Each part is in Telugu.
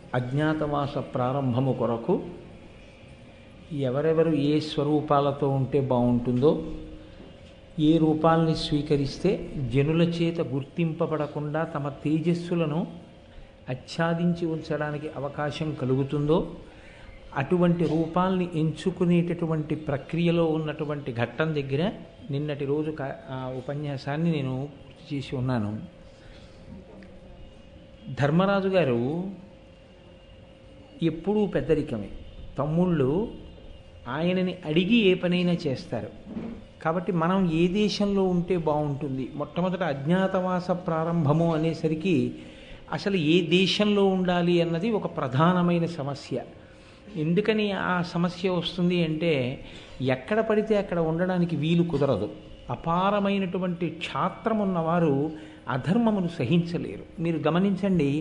అజ్ఞాతవాస ప్రారంభము కొరకు ఎవరెవరు ఏ స్వరూపాలతో ఉంటే బాగుంటుందో ఏ రూపాల్ని స్వీకరిస్తే జనుల చేత గుర్తింపబడకుండా తమ తేజస్సులను ఆచ్ఛాదించి ఉంచడానికి అవకాశం కలుగుతుందో అటువంటి రూపాల్ని ఎంచుకునేటటువంటి ప్రక్రియలో ఉన్నటువంటి ఘట్టం దగ్గర నిన్నటి రోజు కా- ఆ ఉపన్యాసాన్ని నేను పూర్తి చేసి ఉన్నాను ధర్మరాజు గారు ఎప్పుడూ పెద్దరికమే తమ్ముళ్ళు ఆయనని అడిగి ఏ పనైనా చేస్తారు కాబట్టి మనం ఏ దేశంలో ఉంటే బాగుంటుంది మొట్టమొదట అజ్ఞాతవాస ప్రారంభము అనేసరికి అసలు ఏ దేశంలో ఉండాలి అన్నది ఒక ప్రధానమైన సమస్య ఎందుకని ఆ సమస్య వస్తుంది అంటే ఎక్కడ పడితే అక్కడ ఉండడానికి వీలు కుదరదు అపారమైనటువంటి క్షాత్రం ఉన్నవారు అధర్మమును సహించలేరు మీరు గమనించండి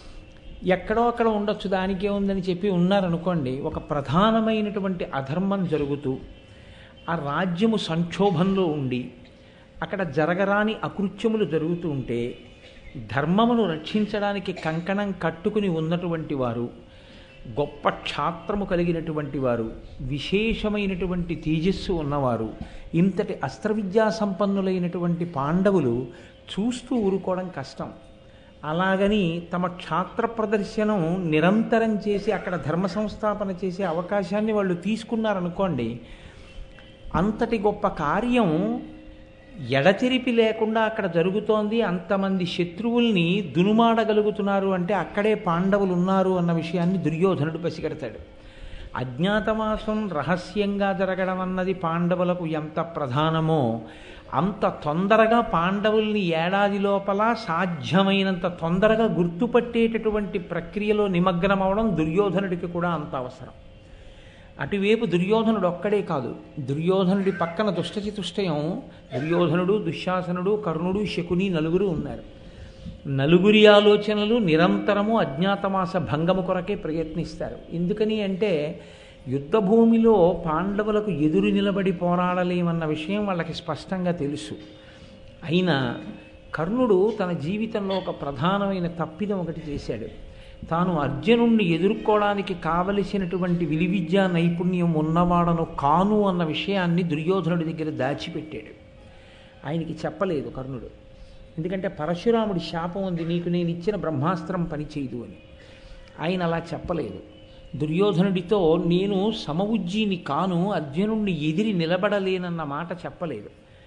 ఎక్కడో అక్కడ ఉండొచ్చు దానికే ఉందని చెప్పి ఉన్నారనుకోండి ఒక ప్రధానమైనటువంటి అధర్మం జరుగుతూ ఆ రాజ్యము సంక్షోభంలో ఉండి అక్కడ జరగరాని అకృత్యములు జరుగుతూ ఉంటే ధర్మమును రక్షించడానికి కంకణం కట్టుకుని ఉన్నటువంటి వారు గొప్ప క్షాత్రము కలిగినటువంటి వారు విశేషమైనటువంటి తేజస్సు ఉన్నవారు ఇంతటి అస్త్రవిద్యా సంపన్నులైనటువంటి పాండవులు చూస్తూ ఊరుకోవడం కష్టం అలాగని తమ క్షాత్ర ప్రదర్శనం నిరంతరం చేసి అక్కడ ధర్మ సంస్థాపన చేసే అవకాశాన్ని వాళ్ళు తీసుకున్నారనుకోండి అంతటి గొప్ప కార్యం ఎడతెరిపి లేకుండా అక్కడ జరుగుతోంది అంతమంది శత్రువుల్ని దునుమాడగలుగుతున్నారు అంటే అక్కడే పాండవులు ఉన్నారు అన్న విషయాన్ని దుర్యోధనుడు పసిగడతాడు అజ్ఞాతవాసం రహస్యంగా జరగడం అన్నది పాండవులకు ఎంత ప్రధానమో అంత తొందరగా పాండవుల్ని ఏడాది లోపల సాధ్యమైనంత తొందరగా గుర్తుపట్టేటటువంటి ప్రక్రియలో నిమగ్నమవడం దుర్యోధనుడికి కూడా అంత అవసరం అటువైపు దుర్యోధనుడు ఒక్కడే కాదు దుర్యోధనుడి పక్కన దుష్టచితుష్టయం దుర్యోధనుడు దుశ్శాసనుడు కర్ణుడు శకుని నలుగురు ఉన్నారు నలుగురి ఆలోచనలు నిరంతరము అజ్ఞాతమాస భంగము కొరకే ప్రయత్నిస్తారు ఎందుకని అంటే యుద్ధభూమిలో పాండవులకు ఎదురు నిలబడి పోరాడలేమన్న విషయం వాళ్ళకి స్పష్టంగా తెలుసు అయినా కర్ణుడు తన జీవితంలో ఒక ప్రధానమైన తప్పిదం ఒకటి చేశాడు తాను అర్జునుణ్ణి ఎదుర్కోవడానికి కావలసినటువంటి విలువిద్యా నైపుణ్యం ఉన్నవాడను కాను అన్న విషయాన్ని దుర్యోధనుడి దగ్గర దాచిపెట్టాడు ఆయనకి చెప్పలేదు కర్ణుడు ఎందుకంటే పరశురాముడి శాపం ఉంది నీకు నేను ఇచ్చిన బ్రహ్మాస్త్రం పనిచేయదు అని ఆయన అలా చెప్పలేదు దుర్యోధనుడితో నేను సమవుజ్జీని కాను అర్జునుణ్ణి ఎదిరి నిలబడలేనన్న మాట చెప్పలేదు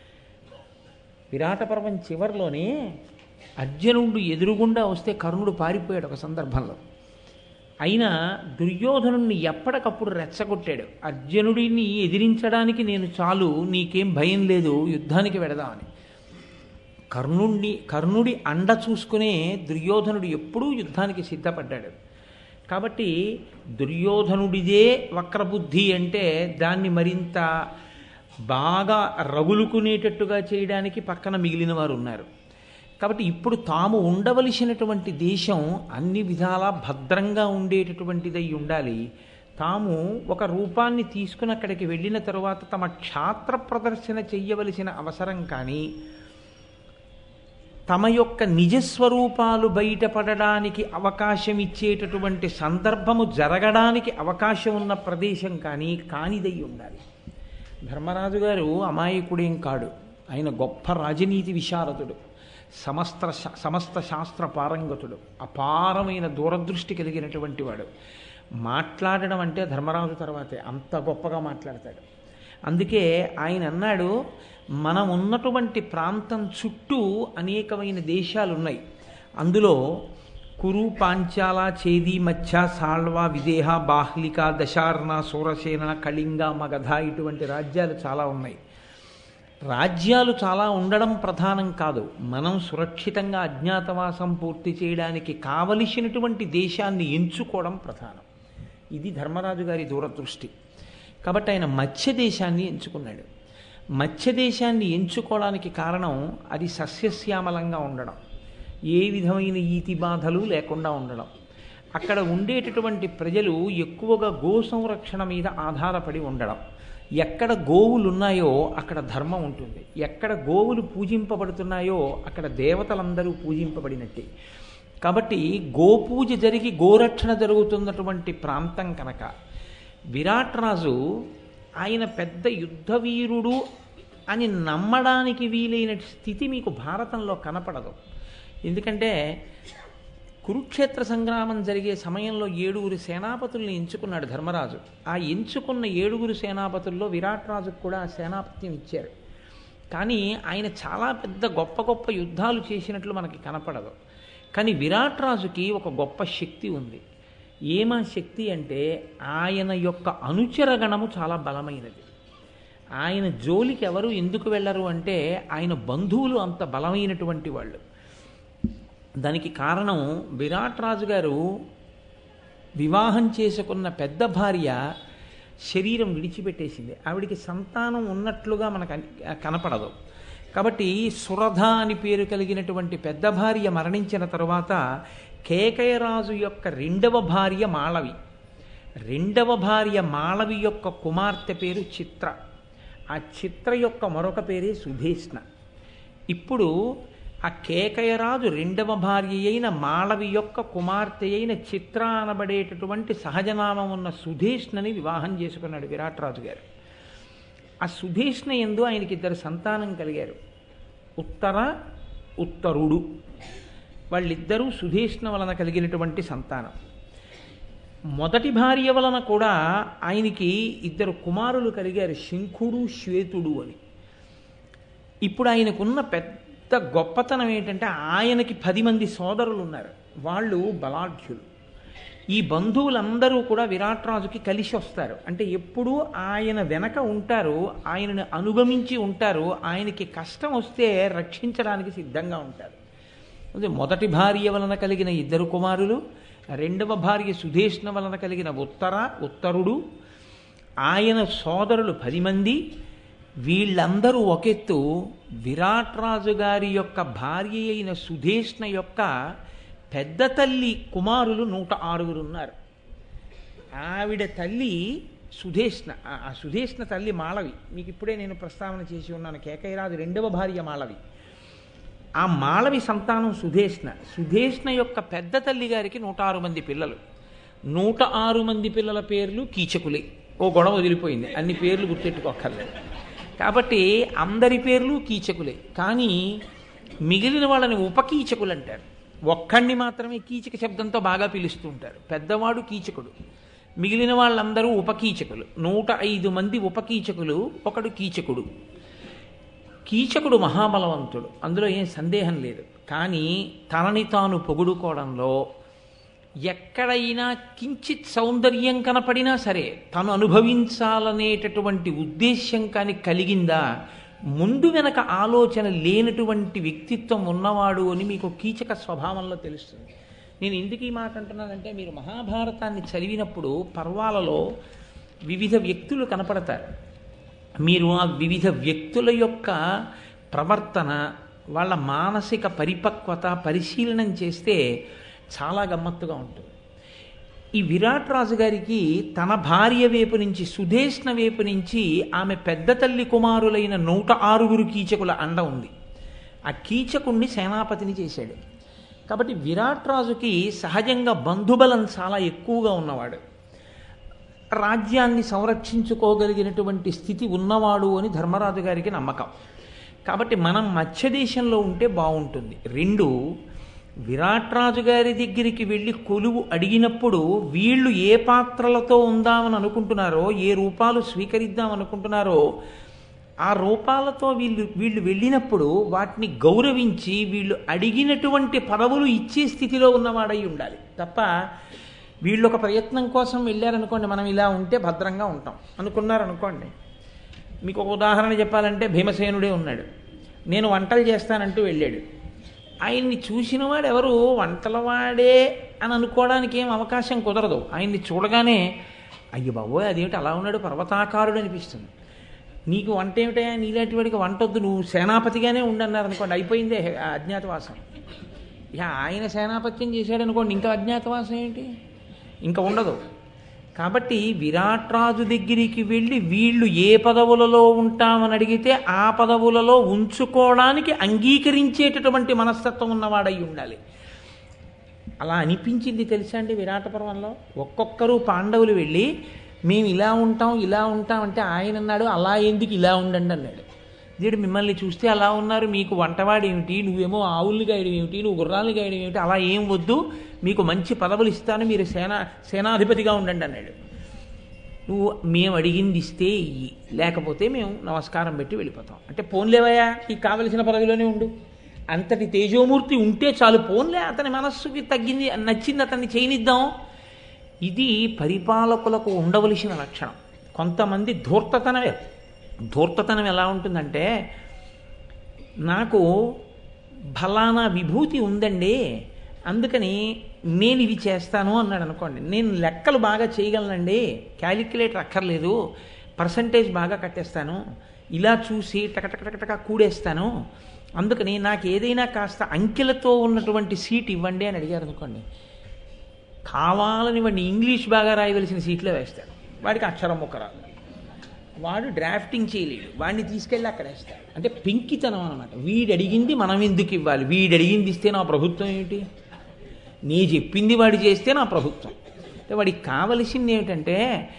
విరాట పర్వం చివరిలోనే అర్జునుడు ఎదురుగుండా వస్తే కర్ణుడు పారిపోయాడు ఒక సందర్భంలో అయినా దుర్యోధనుణ్ణి ఎప్పటికప్పుడు రెచ్చగొట్టాడు అర్జునుడిని ఎదిరించడానికి నేను చాలు నీకేం భయం లేదు యుద్ధానికి వెడదామని కర్ణుడిని కర్ణుడి అండ చూసుకునే దుర్యోధనుడు ఎప్పుడూ యుద్ధానికి సిద్ధపడ్డాడు కాబట్టి దుర్యోధనుడిదే వక్రబుద్ధి అంటే దాన్ని మరింత బాగా రగులుకునేటట్టుగా చేయడానికి పక్కన మిగిలిన వారు ఉన్నారు కాబట్టి ఇప్పుడు తాము ఉండవలసినటువంటి దేశం అన్ని విధాలా భద్రంగా ఉండేటటువంటిదై ఉండాలి తాము ఒక రూపాన్ని తీసుకుని అక్కడికి వెళ్ళిన తరువాత తమ క్షాత్ర ప్రదర్శన చెయ్యవలసిన అవసరం కానీ తమ యొక్క నిజస్వరూపాలు బయటపడడానికి అవకాశం ఇచ్చేటటువంటి సందర్భము జరగడానికి అవకాశం ఉన్న ప్రదేశం కానీ కానిదై ఉండాలి ధర్మరాజు గారు అమాయకుడేం కాడు ఆయన గొప్ప రాజనీతి విశారదుడు సమస్త శా- సమస్త శాస్త్ర పారంగతుడు అపారమైన దూరదృష్టి కలిగినటువంటి వాడు మాట్లాడడం అంటే ధర్మరాజు తర్వాతే అంత గొప్పగా మాట్లాడతాడు అందుకే ఆయన అన్నాడు మనం ఉన్నటువంటి ప్రాంతం చుట్టూ అనేకమైన దేశాలు ఉన్నాయి అందులో కురు పాంచాల చేది మత్స్య సాళ్వ విదేహ బాహ్లిక దశార్ణ సూరసేన కళింగ మగధ ఇటువంటి రాజ్యాలు చాలా ఉన్నాయి రాజ్యాలు చాలా ఉండడం ప్రధానం కాదు మనం సురక్షితంగా అజ్ఞాతవాసం పూర్తి చేయడానికి కావలసినటువంటి దేశాన్ని ఎంచుకోవడం ప్రధానం ఇది ధర్మరాజు గారి దూరదృష్టి కాబట్టి ఆయన మత్స్య దేశాన్ని ఎంచుకున్నాడు మత్స్య దేశాన్ని ఎంచుకోవడానికి కారణం అది సస్యశ్యామలంగా ఉండడం ఏ విధమైన ఈతి బాధలు లేకుండా ఉండడం అక్కడ ఉండేటటువంటి ప్రజలు ఎక్కువగా గో సంరక్షణ మీద ఆధారపడి ఉండడం ఎక్కడ గోవులు ఉన్నాయో అక్కడ ధర్మం ఉంటుంది ఎక్కడ గోవులు పూజింపబడుతున్నాయో అక్కడ దేవతలందరూ పూజింపబడినట్టే కాబట్టి గోపూజ జరిగి గోరక్షణ జరుగుతున్నటువంటి ప్రాంతం కనుక విరాట్ రాజు ఆయన పెద్ద యుద్ధవీరుడు అని నమ్మడానికి వీలైన స్థితి మీకు భారతంలో కనపడదు ఎందుకంటే కురుక్షేత్ర సంగ్రామం జరిగే సమయంలో ఏడుగురు సేనాపతుల్ని ఎంచుకున్నాడు ధర్మరాజు ఆ ఎంచుకున్న ఏడుగురు సేనాపతుల్లో విరాట్ రాజుకు కూడా ఆ సేనాపత్యం ఇచ్చారు కానీ ఆయన చాలా పెద్ద గొప్ప గొప్ప యుద్ధాలు చేసినట్లు మనకి కనపడదు కానీ విరాట్ రాజుకి ఒక గొప్ప శక్తి ఉంది ఏమా శక్తి అంటే ఆయన యొక్క అనుచరగణము చాలా బలమైనది ఆయన జోలికి ఎవరు ఎందుకు వెళ్ళరు అంటే ఆయన బంధువులు అంత బలమైనటువంటి వాళ్ళు దానికి కారణం విరాట్ రాజు గారు వివాహం చేసుకున్న పెద్ద భార్య శరీరం విడిచిపెట్టేసింది ఆవిడికి సంతానం ఉన్నట్లుగా మనకు అని- కనపడదు కాబట్టి సురధ అని పేరు కలిగినటువంటి పెద్ద భార్య మరణించిన తరువాత కేకయరాజు యొక్క రెండవ భార్య మాళవి రెండవ భార్య మాళవి యొక్క కుమార్తె పేరు చిత్ర ఆ చిత్ర యొక్క మరొక పేరే సుధేష్ణ ఇప్పుడు ఆ కేకయరాజు రెండవ భార్య అయిన మాళవి యొక్క కుమార్తె అయిన చిత్ర అనబడేటటువంటి సహజనామం ఉన్న సుధేష్ణని వివాహం చేసుకున్నాడు విరాట్ రాజు గారు ఆ సుధేష్ణ ఎందు ఆయనకి ఇద్దరు సంతానం కలిగారు ఉత్తర ఉత్తరుడు వాళ్ళిద్దరూ సుధేష్ణ వలన కలిగినటువంటి సంతానం మొదటి భార్య వలన కూడా ఆయనకి ఇద్దరు కుమారులు కలిగారు శంఖుడు శ్వేతుడు అని ఇప్పుడు ఆయనకున్న పెద్ద గొప్పతనం ఏంటంటే ఆయనకి పది మంది సోదరులు ఉన్నారు వాళ్ళు బలాఢ్యులు ఈ బంధువులందరూ కూడా విరాట్ రాజుకి కలిసి వస్తారు అంటే ఎప్పుడూ ఆయన వెనక ఉంటారు ఆయనను అనుగమించి ఉంటారు ఆయనకి కష్టం వస్తే రక్షించడానికి సిద్ధంగా ఉంటారు అదే మొదటి భార్య వలన కలిగిన ఇద్దరు కుమారులు రెండవ భార్య సుధేష్ణ వలన కలిగిన ఉత్తర ఉత్తరుడు ఆయన సోదరులు పది మంది వీళ్ళందరూ ఒకెత్తు విరాట్ రాజు గారి యొక్క భార్య అయిన సుధేష్ణ యొక్క పెద్ద తల్లి కుమారులు నూట ఆరుగురు ఉన్నారు ఆవిడ తల్లి సుధేష్ణ ఆ- ఆ సుధేష్ణ తల్లి మాళవి మీకు ఇప్పుడే నేను ప్రస్తావన చేసి ఉన్నాను కేకైరాజు రెండవ భార్య మాళవి ఆ మాళవి సంతానం సుధేష్ణ సుధేష్ణ యొక్క పెద్ద తల్లి గారికి నూట ఆరు మంది పిల్లలు నూట ఆరు మంది పిల్లల పేర్లు కీచకులే ఓ గొడవ వదిలిపోయింది అన్ని పేర్లు గుర్తెట్టుకోక్కర్లేదు కాబట్టి అందరి పేర్లు కీచకులే కానీ మిగిలిన వాళ్ళని ఉపకీచకులు అంటారు ఒక్కడిని మాత్రమే కీచక శబ్దంతో బాగా పిలుస్తూ ఉంటారు పెద్దవాడు కీచకుడు మిగిలిన వాళ్ళందరూ ఉపకీచకులు నూట ఐదు మంది ఉపకీచకులు ఒకడు కీచకుడు కీచకుడు మహాబలవంతుడు అందులో ఏం సందేహం లేదు కానీ తనని తాను పొగుడుకోవడంలో ఎక్కడైనా కించిత్ సౌందర్యం కనపడినా సరే తను అనుభవించాలనేటటువంటి ఉద్దేశ్యం కానీ కలిగిందా ముందు వెనక ఆలోచన లేనటువంటి వ్యక్తిత్వం ఉన్నవాడు అని మీకు కీచక స్వభావంలో తెలుస్తుంది నేను ఎందుకు ఈ మాట అంటున్నానంటే మీరు మహాభారతాన్ని చదివినప్పుడు పర్వాలలో వివిధ వ్యక్తులు కనపడతారు మీరు ఆ వివిధ వ్యక్తుల యొక్క ప్రవర్తన వాళ్ళ మానసిక పరిపక్వత పరిశీలనం చేస్తే చాలా గమ్మత్తుగా ఉంటుంది ఈ విరాట్ రాజు గారికి తన భార్య వైపు నుంచి సుధేష్ణ వైపు నుంచి ఆమె పెద్ద తల్లి కుమారులైన నూట ఆరుగురు కీచకుల అండ ఉంది ఆ కీచకుణ్ణి సేనాపతిని చేశాడు కాబట్టి విరాట్ రాజుకి సహజంగా బంధుబలం చాలా ఎక్కువగా ఉన్నవాడు రాజ్యాన్ని సంరక్షించుకోగలిగినటువంటి స్థితి ఉన్నవాడు అని ధర్మరాజు గారికి నమ్మకం కాబట్టి మనం మత్స్య దేశంలో ఉంటే బాగుంటుంది రెండు విరాట్ రాజు గారి దగ్గరికి వెళ్ళి కొలువు అడిగినప్పుడు వీళ్ళు ఏ పాత్రలతో ఉందామని అనుకుంటున్నారో ఏ రూపాలు స్వీకరిద్దాం అనుకుంటున్నారో ఆ రూపాలతో వీళ్ళు వీళ్ళు వెళ్ళినప్పుడు వాటిని గౌరవించి వీళ్ళు అడిగినటువంటి పదవులు ఇచ్చే స్థితిలో ఉన్నవాడై ఉండాలి తప్ప వీళ్ళు ఒక ప్రయత్నం కోసం వెళ్ళారనుకోండి మనం ఇలా ఉంటే భద్రంగా ఉంటాం అనుకున్నారనుకోండి మీకు ఒక ఉదాహరణ చెప్పాలంటే భీమసేనుడే ఉన్నాడు నేను వంటలు చేస్తానంటూ వెళ్ళాడు ఆయన్ని చూసిన వాడు ఎవరు వంటల వాడే అని అనుకోవడానికి ఏం అవకాశం కుదరదు ఆయన్ని చూడగానే అయ్యో బాబోయ్ అదేమిటి అలా ఉన్నాడు పర్వతాకారుడు అనిపిస్తుంది నీకు వంట ఏమిటయా నీలాంటి వాడికి వంట వద్దు నువ్వు సేనాపతిగానే ఉండన్నారు అనుకోండి అయిపోయిందే ఆ అజ్ఞాతవాసం ఇక ఆయన సేనాపత్యం చేశాడు అనుకోండి ఇంకా అజ్ఞాతవాసం ఏంటి ఇంకా ఉండదు కాబట్టి విరాట్ రాజు దగ్గరికి వెళ్ళి వీళ్ళు ఏ పదవులలో ఉంటామని అడిగితే ఆ పదవులలో ఉంచుకోవడానికి అంగీకరించేటటువంటి మనస్తత్వం ఉన్నవాడై ఉండాలి అలా అనిపించింది తెలుసా అండి విరాట పర్వంలో ఒక్కొక్కరు పాండవులు వెళ్ళి మేము ఇలా ఉంటాం ఇలా ఉంటాం అంటే ఆయన అన్నాడు అలా ఎందుకు ఇలా ఉండండి అన్నాడు దీడు మిమ్మల్ని చూస్తే అలా ఉన్నారు మీకు వంటవాడు ఏమిటి నువ్వేమో ఆవుల్ని గాయడం ఏమిటి నువ్వు గుర్రాలను గాయడం ఏమిటి అలా ఏం వద్దు మీకు మంచి పదవులు ఇస్తాను మీరు సేనా సేనాధిపతిగా ఉండండి అన్నాడు నువ్వు మేము అడిగింది ఇస్తే ఇయ్యి లేకపోతే మేము నమస్కారం పెట్టి వెళ్ళిపోతాం అంటే పోన్లేవయ్యా నీకు కావలసిన పదవిలోనే ఉండు అంతటి తేజోమూర్తి ఉంటే చాలు పోన్లే అతని మనస్సుకి తగ్గింది నచ్చింది అతన్ని చేయనిద్దాం ఇది పరిపాలకులకు ఉండవలసిన లక్షణం కొంతమంది ధూర్తతనమే ధూర్తతనం ఎలా ఉంటుందంటే నాకు ఫలానా విభూతి ఉందండి అందుకని నేను ఇది చేస్తాను అన్నాడు అనుకోండి నేను లెక్కలు బాగా చేయగలనండి క్యాలిక్యులేటర్ అక్కర్లేదు పర్సంటేజ్ బాగా కట్టేస్తాను ఇలా చూసి టకటకటకటక కూడేస్తాను అందుకని నాకు ఏదైనా కాస్త అంకెలతో ఉన్నటువంటి సీట్ ఇవ్వండి అని అడిగారు అనుకోండి కావాలని వాడిని ఇంగ్లీష్ బాగా రాయవలసిన సీట్లో వేస్తాడు వాడికి అక్షరం ముక్క రాదు వాడు డ్రాఫ్టింగ్ చేయలేడు వాడిని తీసుకెళ్ళి అక్కడ వేస్తాడు అంటే పెంకితనం అనమాట వీడు అడిగింది మనం ఎందుకు ఇవ్వాలి వీడు అడిగింది ఇస్తే నా ప్రభుత్వం ఏమిటి నీ చెప్పింది వాడు చేస్తే నా ప్రభుత్వం అంటే వాడికి కావలసింది ఏమిటంటే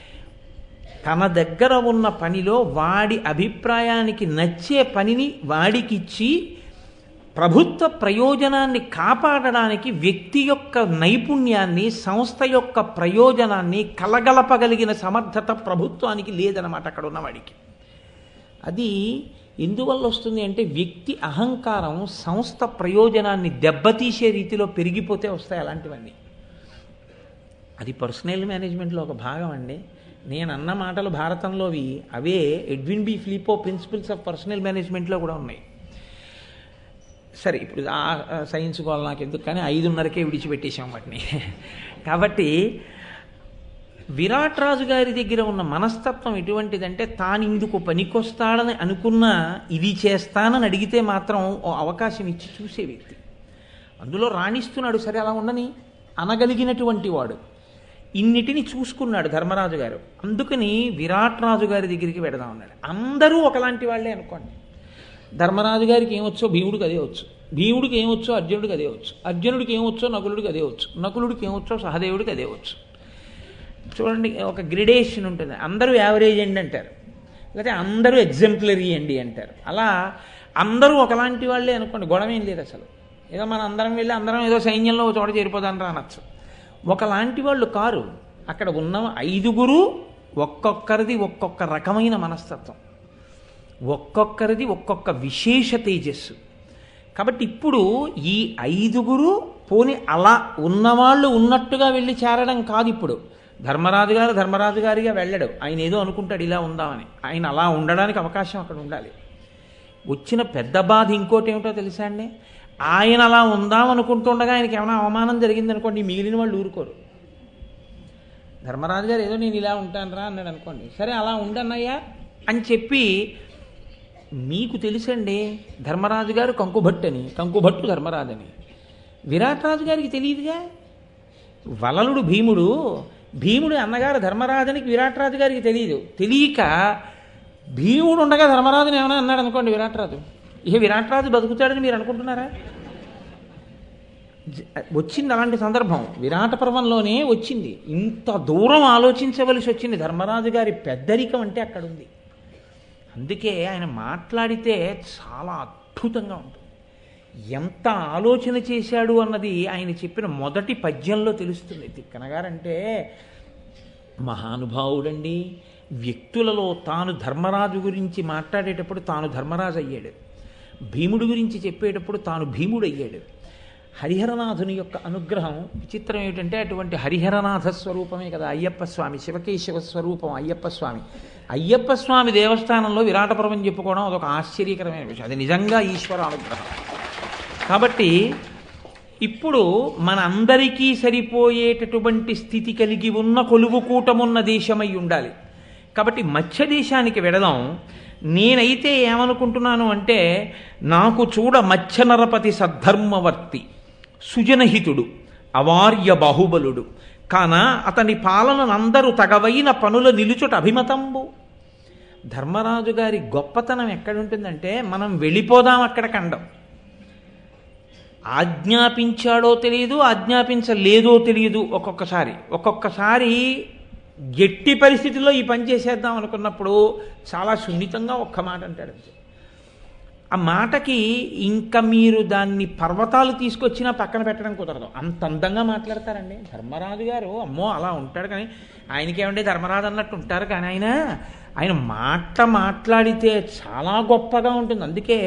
తన దగ్గర ఉన్న పనిలో వాడి అభిప్రాయానికి నచ్చే పనిని వాడికిచ్చి ప్రభుత్వ ప్రయోజనాన్ని కాపాడడానికి వ్యక్తి యొక్క నైపుణ్యాన్ని సంస్థ యొక్క ప్రయోజనాన్ని కలగలపగలిగిన సమర్థత ప్రభుత్వానికి లేదనమాట అక్కడ ఉన్నవాడికి అది ఎందువల్ల వస్తుంది అంటే వ్యక్తి అహంకారం సంస్థ ప్రయోజనాన్ని దెబ్బతీసే రీతిలో పెరిగిపోతే వస్తాయి అలాంటివన్నీ అది పర్సనల్ మేనేజ్మెంట్లో ఒక భాగం అండి నేను అన్న మాటలు భారతంలోవి అవే Edwin B Flippo principles of personal మేనేజ్మెంట్లో కూడా ఉన్నాయి సరే ఇప్పుడు ఆ సైన్స్ గోల్ నాకు ఎందుకు కానీ ఐదున్నరకే విడిచిపెట్టేశాం వాటిని కాబట్టి విరాట్ రాజు గారి దగ్గర ఉన్న మనస్తత్వం ఎటువంటిదంటే తాను ఇందుకు పనికొస్తాడని అనుకున్నా ఇది చేస్తానని అడిగితే మాత్రం ఓ అవకాశం ఇచ్చి చూసే వ్యక్తి అందులో రాణిస్తున్నాడు సరే అలా ఉండని అనగలిగినటువంటి వాడు ఇన్నిటిని చూసుకున్నాడు ధర్మరాజు గారు అందుకని విరాట్ రాజు గారి దగ్గరికి పెడదాం అన్నాడు అందరూ ఒకలాంటి వాళ్ళే అనుకోండి ధర్మరాజు గారికి ఏమొచ్చో భీముడికి అదే వచ్చు భీముడికి ఏమొచ్చో అర్జునుడికి అదే వచ్చు అర్జునుడికి ఏమొచ్చో నకులుడికి అదే వచ్చు నకులుడికి ఏమొచ్చో సహదేవుడికి అదే వచ్చు చూడండి ఒక గ్రిడేషన్ ఉంటుంది అందరూ యావరేజ్ అండి అంటారు లేకపోతే అందరూ ఎగ్జాంపులరీ అండి అంటారు అలా అందరూ ఒకలాంటి వాళ్ళే అనుకోండి గొడవ ఏం లేదు అసలు ఏదో మన అందరం వెళ్ళి అందరం ఏదో సైన్యంలో ఒక చోట చేరిపోదాం రా అనొచ్చు ఒకలాంటి వాళ్ళు కారు అక్కడ ఉన్న ఐదుగురు ఒక్కొక్కరిది ఒక్కొక్క రకమైన మనస్తత్వం ఒక్కొక్కరిది ఒక్కొక్క విశేష తేజస్సు కాబట్టి ఇప్పుడు ఈ ఐదుగురు పోని అలా ఉన్నవాళ్ళు ఉన్నట్టుగా వెళ్ళి చేరడం కాదు ఇప్పుడు ధర్మరాజు గారు ధర్మరాజు గారిగా వెళ్ళడు ఆయన ఏదో అనుకుంటాడు ఇలా ఉందామని ఆయన అలా ఉండడానికి అవకాశం అక్కడ ఉండాలి వచ్చిన పెద్ద బాధ ఇంకోటి ఏమిటో తెలుసా అండి ఆయన అలా ఉందాం అనుకుంటుండగా ఆయనకి ఏమైనా అవమానం జరిగిందనుకోండి మిగిలిన వాళ్ళు ఊరుకోరు ధర్మరాజు గారు ఏదో నేను ఇలా ఉంటాను రా అన్నాడు అనుకోండి సరే అలా ఉండన్నయ్యా అని చెప్పి మీకు తెలుసండి ధర్మరాజు గారు కంకుభట్టని కంకుభట్టు ధర్మరాజని విరాట్ రాజు గారికి తెలియదుగా వలలుడు భీముడు భీముడు అన్నగారు ధర్మరాజునికి విరాట్ రాజు గారికి తెలియదు తెలియక భీముడు ఉండగా ధర్మరాజుని ఏమైనా అన్నాడు అనుకోండి విరాట్ రాజు ఇక విరాట్ రాజు బతుకుతాడని మీరు అనుకుంటున్నారా జ- వచ్చింది అలాంటి సందర్భం విరాట పర్వంలోనే వచ్చింది ఇంత దూరం ఆలోచించవలసి వచ్చింది ధర్మరాజు గారి పెద్దరికం అంటే అక్కడ ఉంది అందుకే ఆయన మాట్లాడితే చాలా అద్భుతంగా ఉంటుంది ఎంత ఆలోచన చేశాడు అన్నది ఆయన చెప్పిన మొదటి పద్యంలో తెలుస్తుంది తిక్కన గారంటే మహానుభావుడండి వ్యక్తులలో తాను ధర్మరాజు గురించి మాట్లాడేటప్పుడు తాను ధర్మరాజు అయ్యాడు భీముడి గురించి చెప్పేటప్పుడు తాను భీముడు అయ్యాడు హరిహరనాథుని యొక్క అనుగ్రహం విచిత్రం ఏమిటంటే అటువంటి హరిహరనాథ స్వరూపమే కదా అయ్యప్ప స్వామి శివకేశవ స్వరూపం అయ్యప్ప స్వామి అయ్యప్ప స్వామి దేవస్థానంలో విరాటపురం చెప్పుకోవడం అదొక ఆశ్చర్యకరమైన విషయం అది నిజంగా ఈశ్వర అనుగ్రహం కాబట్టి ఇప్పుడు మన అందరికీ సరిపోయేటటువంటి స్థితి కలిగి ఉన్న కొలువు కూటమున్న దేశమై ఉండాలి కాబట్టి మత్స్య దేశానికి వెడదాం నేనైతే ఏమనుకుంటున్నాను అంటే నాకు చూడ మత్స్య నరపతి సద్ధర్మవర్తి సుజనహితుడు అవార్య బాహుబలుడు కాన అతని పాలనందరూ తగవైన పనుల నిలుచుట అభిమతంబు ధర్మరాజు గారి గొప్పతనం ఎక్కడుంటుందంటే మనం వెళ్ళిపోదాం అక్కడ కండం ఆజ్ఞాపించాడో తెలియదు ఆజ్ఞాపించలేదో తెలియదు ఒక్కొక్కసారి ఒక్కొక్కసారి గట్టి పరిస్థితుల్లో ఈ పని చేసేద్దాం అనుకున్నప్పుడు చాలా సున్నితంగా ఒక్క మాట అంటాడు అంతే ఆ మాటకి ఇంకా మీరు దాన్ని పర్వతాలు తీసుకొచ్చినా పక్కన పెట్టడం కుదరదు అంత అందంగా మాట్లాడతారండి ధర్మరాజు గారు అమ్మో అలా ఉంటాడు కానీ ఆయనకేమండి ధర్మరాజు అన్నట్టు ఉంటారు కానీ ఆయన ఆయన మాట మాట్లాడితే చాలా గొప్పగా ఉంటుంది అందుకే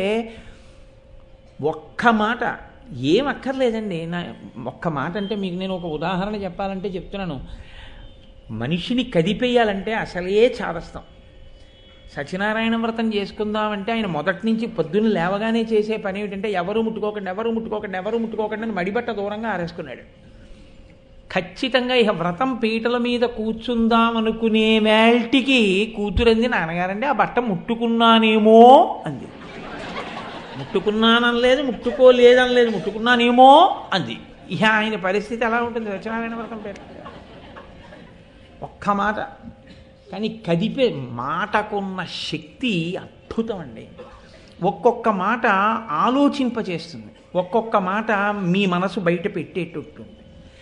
ఒక్క మాట ఏం అక్కర్లేదండి నా ఒక్క మాట అంటే మీకు నేను ఒక ఉదాహరణ చెప్పాలంటే చెప్తున్నాను మనిషిని కదిపేయాలంటే అసలే చాదస్తాం సత్యనారాయణ వ్రతం చేసుకుందామంటే ఆయన మొదటి నుంచి పొద్దున్న లేవగానే చేసే పని ఏమిటంటే ఎవరు ముట్టుకోకండి ఎవరు ముట్టుకోకండి ఎవరు ముట్టుకోకండి అని మడిబట్ట దూరంగా ఆరేసుకున్నాడు ఖచ్చితంగా ఇక వ్రతం పీటల మీద కూర్చుందాం అనుకునే మేల్టికి కూతురంది నాన్నగారండి ఆ బట్ట ముట్టుకున్నానేమో అంది ముట్టుకున్నానని లేదు ముట్టుకోలేదని లేదు ముట్టుకున్నానేమో అంది ఇక ఆయన పరిస్థితి ఎలా ఉంటుంది సత్యనారాయణ వ్రతం పేరు ఒక్క మాట కానీ కదిపే మాటకున్న శక్తి అద్భుతం అండి ఒక్కొక్క మాట ఆలోచింపచేస్తుంది ఒక్కొక్క మాట మీ మనసు బయట పెట్టేటట్టుంది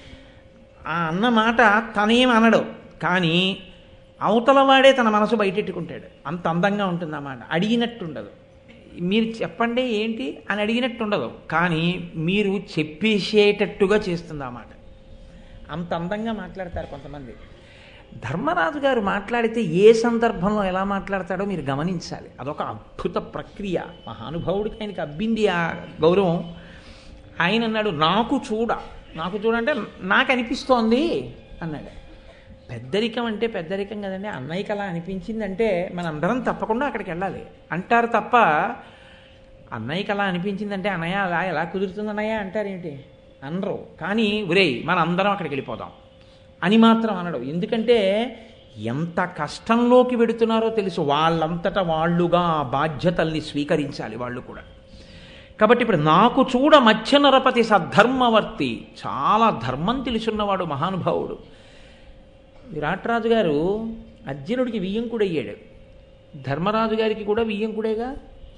ఆ అన్న మాట తనేం అనడు కానీ అవతల వాడే తన మనసు బయటెట్టుకుంటాడు అంత అందంగా ఉంటుంది ఆ మాట అడిగినట్టు ఉండదు మీరు చెప్పండి ఏంటి అని అడిగినట్టు ఉండదు కానీ మీరు చెప్పేసేటట్టుగా చేస్తుంది ఆ మాట అంత అందంగా మాట్లాడతారు కొంతమంది ధర్మరాజు గారు మాట్లాడితే ఏ సందర్భంలో ఎలా మాట్లాడతాడో మీరు గమనించాలి అదొక అద్భుత ప్రక్రియ మహానుభావుడికి ఆయనకి అబ్బింది ఆ గౌరవం ఆయన అన్నాడు నాకు చూడ నాకు చూడంటే నాకు అనిపిస్తోంది అన్నాడు పెద్దరికం అంటే పెద్దరికం కదండి అన్నయ్యకి అలా అనిపించిందంటే మనందరం తప్పకుండా అక్కడికి వెళ్ళాలి అంటారు తప్ప అన్నయ్యకి అలా అనిపించిందంటే అన్నయ్య అలా ఎలా కుదురుతుంది అన్నయ్య అంటారేంటి అనరు కానీ ఒరేయ్ మన అందరం అక్కడికి వెళ్ళిపోదాం అని మాత్రం అనడు ఎందుకంటే ఎంత కష్టంలోకి వెడుతున్నారో తెలుసు వాళ్ళంతటా వాళ్ళుగా ఆ బాధ్యతల్ని స్వీకరించాలి వాళ్ళు కూడా కాబట్టి ఇప్పుడు నాకు చూడ మధ్య నరపతి సద్ధర్మవర్తి చాలా ధర్మం తెలుసున్నవాడు మహానుభావుడు విరాట్రాజు గారు అర్జునుడికి వియ్యంకుడయ్యాడు ధర్మరాజు గారికి కూడా వియ్యంకుడేగా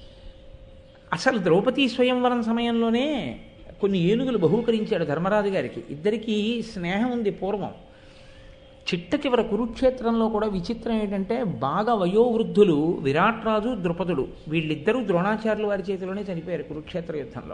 అసలు ద్రౌపదీ స్వయంవరం సమయంలోనే కొన్ని ఏనుగులు బహూకరించాడు ధర్మరాజు గారికి ఇద్దరికీ స్నేహం ఉంది పూర్వం చిట్ట చివర కురుక్షేత్రంలో కూడా విచిత్రం ఏంటంటే బాగా వయోవృద్ధులు విరాట్రాజు ద్రుపదుడు వీళ్ళిద్దరూ ద్రోణాచార్యుల వారి చేతిలోనే చనిపోయారు కురుక్షేత్ర యుద్ధంలో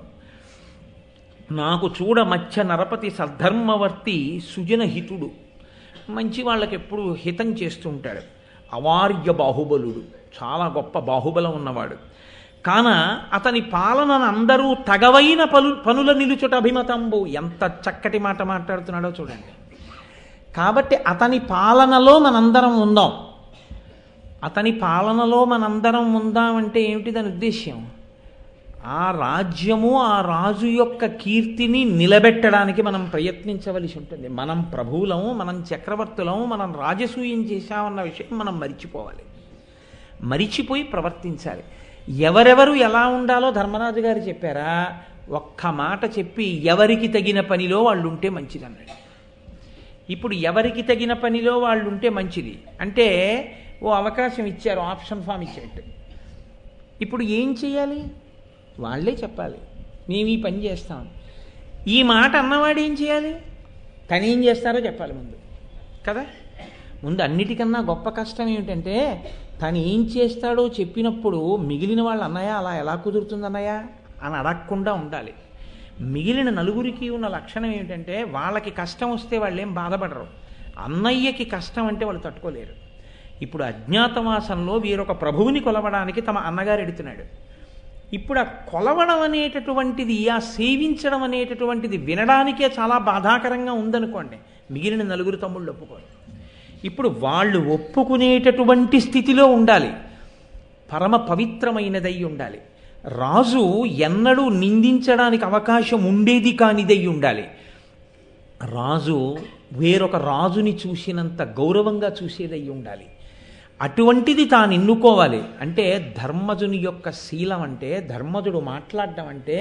నాకు చూడ మధ్య నరపతి సద్ధర్మవర్తి సుజన హితుడు మంచి వాళ్ళకి ఎప్పుడు హితం చేస్తూ ఉంటాడు అవార్య బాహుబలుడు చాలా గొప్ప బాహుబలం ఉన్నవాడు కాన అతని పాలనను అందరూ తగవైన పలు పనుల నిలుచుట అభిమతంబు ఎంత చక్కటి మాట మాట్లాడుతున్నాడో చూడండి కాబట్టి అతని పాలనలో మనందరం ఉందాం అతని పాలనలో మనందరం ఉందామంటే ఏమిటి దాని ఉద్దేశ్యం ఆ రాజ్యము ఆ రాజు యొక్క కీర్తిని నిలబెట్టడానికి మనం ప్రయత్నించవలసి ఉంటుంది మనం ప్రభువులము మనం చక్రవర్తులము మనం రాజసూయం చేశామన్న విషయం మనం మరిచిపోవాలి మరిచిపోయి ప్రవర్తించాలి ఎవరెవరు ఎలా ఉండాలో ధర్మరాజు గారు చెప్పారా ఒక్క మాట చెప్పి ఎవరికి తగిన పనిలో వాళ్ళు ఉంటే మంచిదన్నాడు ఇప్పుడు ఎవరికి తగిన పనిలో వాళ్ళు ఉంటే మంచిది అంటే ఓ అవకాశం ఇచ్చారు ఆప్షన్ ఫామ్ ఇచ్చినట్టు ఇప్పుడు ఏం చేయాలి వాళ్ళే చెప్పాలి మేము ఈ పని చేస్తాం ఈ మాట అన్నవాడు ఏం చేయాలి తను ఏం చేస్తారో చెప్పాలి ముందు కదా ముందు అన్నిటికన్నా గొప్ప కష్టం ఏమిటంటే తను ఏం చేస్తాడో చెప్పినప్పుడు మిగిలిన వాళ్ళు అన్నయ్య అలా ఎలా కుదురుతుంది అన్నయ్య అని అడగకుండా ఉండాలి మిగిలిన నలుగురికి ఉన్న లక్షణం ఏమిటంటే వాళ్ళకి కష్టం వస్తే వాళ్ళు ఏం బాధపడరు అన్నయ్యకి కష్టం అంటే వాళ్ళు తట్టుకోలేరు ఇప్పుడు అజ్ఞాతవాసంలో వీరొక ప్రభువుని కొలవడానికి తమ అన్నగారు ఎడుతున్నాడు ఇప్పుడు ఆ కొలవడం అనేటటువంటిది ఆ సేవించడం అనేటటువంటిది వినడానికే చాలా బాధాకరంగా ఉందనుకోండి మిగిలిన నలుగురు తమ్ముళ్ళు ఒప్పుకోరు ఇప్పుడు వాళ్ళు ఒప్పుకునేటటువంటి స్థితిలో ఉండాలి పరమ పవిత్రమైనదై ఉండాలి రాజు ఎన్నడూ నిందించడానికి అవకాశం ఉండేది కానిదై ఉండాలి రాజు వేరొక రాజుని చూసినంత గౌరవంగా చూసేదై ఉండాలి అటువంటిది తాను ఎన్నుకోవాలి అంటే ధర్మజుని యొక్క శీలం అంటే ధర్మజుడు మాట్లాడడం అంటే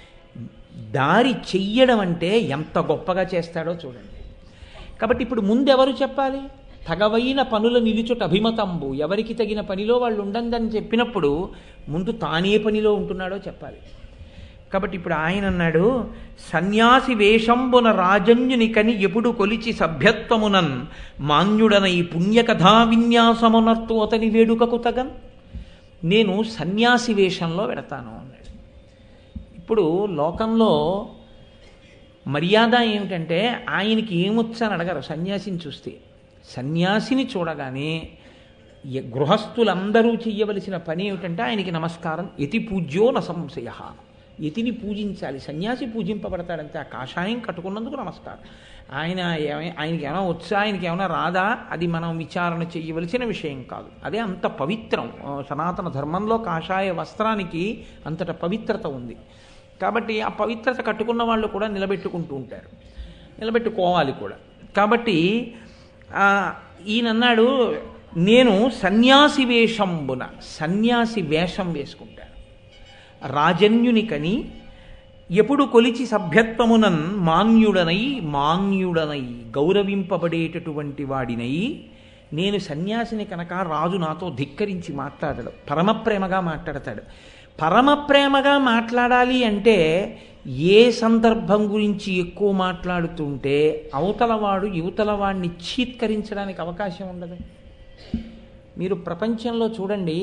దారి చెయ్యడం అంటే ఎంత గొప్పగా చేస్తాడో చూడండి కాబట్టి ఇప్పుడు ముందెవరు చెప్పాలి తగవైన పనుల నిలుచుట అభిమతంబు ఎవరికి తగిన పనిలో వాళ్ళు ఉండందని చెప్పినప్పుడు ముందు తానే పనిలో ఉంటున్నాడో చెప్పాలి కాబట్టి ఇప్పుడు ఆయన అన్నాడు సన్యాసి వేషంబున రాజన్యుని కని ఎప్పుడు కొలిచి సభ్యత్వమునన్ మాన్యుడన ఈ పుణ్యకథా విన్యాసమునర్తు అతని వేడుకకు తగన్ నేను సన్యాసి వేషంలో పెడతాను అన్నాడు ఇప్పుడు లోకంలో మర్యాద ఏమిటంటే ఆయనకి ఏమొచ్చని అడగరు సన్యాసిని చూస్తే సన్యాసిని చూడగానే ఎ- గృహస్థులందరూ చెయ్యవలసిన పని ఏమిటంటే ఆయనకి నమస్కారం యతి పూజ్యో న సంశయ యతిని పూజించాలి సన్యాసి పూజింపబడతాడంతే ఆ కాషాయం కట్టుకున్నందుకు నమస్కారం ఆయన ఏమై ఆయనకి ఏమైనా వచ్చా ఆయనకి ఏమైనా రాదా అది మనం విచారణ చేయవలసిన విషయం కాదు అదే అంత పవిత్రం ఆ, సనాతన ధర్మంలో కాషాయ వస్త్రానికి అంతట పవిత్రత ఉంది కాబట్టి ఆ పవిత్రత కట్టుకున్న వాళ్ళు కూడా నిలబెట్టుకుంటూ ఉంటారు నిలబెట్టుకోవాలి కూడా కాబట్టి ఆ, ఈయనన్నాడు నేను సన్యాసి వేషంబున సన్యాసి వేషం వేసుకుంటాను రాజన్యునికని ఎప్పుడు కొలిచి సభ్యత్వమునన్ మాన్యుడనై మాన్యుడనై గౌరవింపబడేటటువంటి వాడినై నేను సన్యాసిని కనుక రాజు నాతో ధిక్కరించి మాట్లాడడు పరమప్రేమగా మాట్లాడతాడు పరమప్రేమగా మాట్లాడాలి అంటే ఏ సందర్భం గురించి ఎక్కువ మాట్లాడుతుంటే అవతలవాడు యువతల వాడిని చీత్కరించడానికి అవకాశం ఉండదు మీరు ప్రపంచంలో చూడండి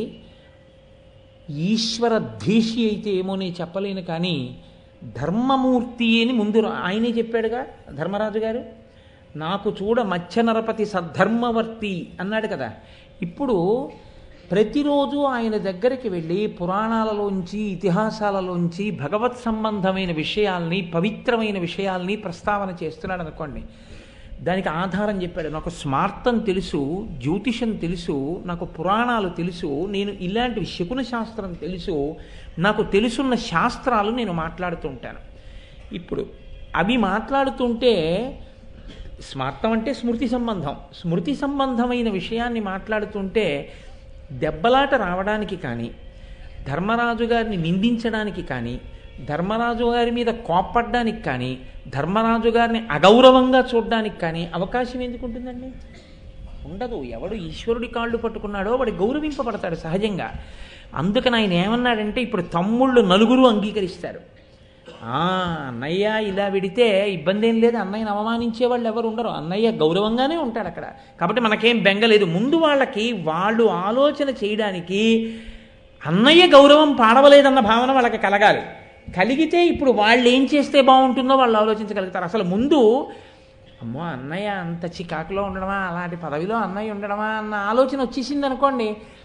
ఈశ్వర ద్వేషి అయితే ఏమో నేను చెప్పలేను కానీ ధర్మమూర్తి అని ముందు రా- ఆయనే చెప్పాడుగా ధర్మరాజు గారు నాకు చూడ మత్స్య నరపతి సద్ధర్మవర్తి అన్నాడు కదా ఇప్పుడు ప్రతిరోజు ఆయన దగ్గరికి వెళ్ళి పురాణాలలోంచి ఇతిహాసాలలోంచి భగవత్ సంబంధమైన విషయాల్ని పవిత్రమైన విషయాల్ని ప్రస్తావన చేస్తున్నాడు అనుకోండి దానికి ఆధారం చెప్పాడు నాకు స్మార్తం తెలుసు జ్యోతిషం తెలుసు నాకు పురాణాలు తెలుసు నేను ఇలాంటి శకున శాస్త్రం తెలుసు నాకు తెలుసున్న శాస్త్రాలు నేను మాట్లాడుతూ ఉంటాను ఇప్పుడు అవి మాట్లాడుతుంటే స్మార్తం అంటే స్మృతి సంబంధం స్మృతి సంబంధమైన విషయాన్ని మాట్లాడుతుంటే దెబ్బలాట రావడానికి కానీ ధర్మరాజు గారిని నిందించడానికి కానీ ధర్మరాజు గారి మీద కోప్పడ్డానికి కానీ ధర్మరాజు గారిని అగౌరవంగా చూడడానికి కానీ అవకాశం ఎందుకు ఉంటుందండి ఉండదు ఎవడు ఈశ్వరుడి కాళ్ళు పట్టుకున్నాడో వాడు గౌరవింపబడతాడు సహజంగా అందుకని ఆయన ఏమన్నాడంటే ఇప్పుడు తమ్ముళ్ళు నలుగురు అంగీకరిస్తారు ఆ, అన్నయ్య ఇలా విడితే ఇబ్బంది ఏం లేదు అన్నయ్యని అవమానించే వాళ్ళు ఎవరు ఉండరు అన్నయ్య గౌరవంగానే ఉంటాడు అక్కడ కాబట్టి మనకేం బెంగలేదు ముందు వాళ్ళకి వాళ్ళు ఆలోచన చేయడానికి అన్నయ్య గౌరవం పాడవలేదన్న భావన వాళ్ళకి కలగాలి కలిగితే ఇప్పుడు వాళ్ళు ఏం చేస్తే బాగుంటుందో వాళ్ళు ఆలోచించగలుగుతారు అసలు ముందు అమ్మో అన్నయ్య అంత చికాకులో ఉండడమా అలాంటి పదవిలో అన్నయ్య ఉండడమా అన్న ఆలోచన వచ్చేసింది అనుకోండి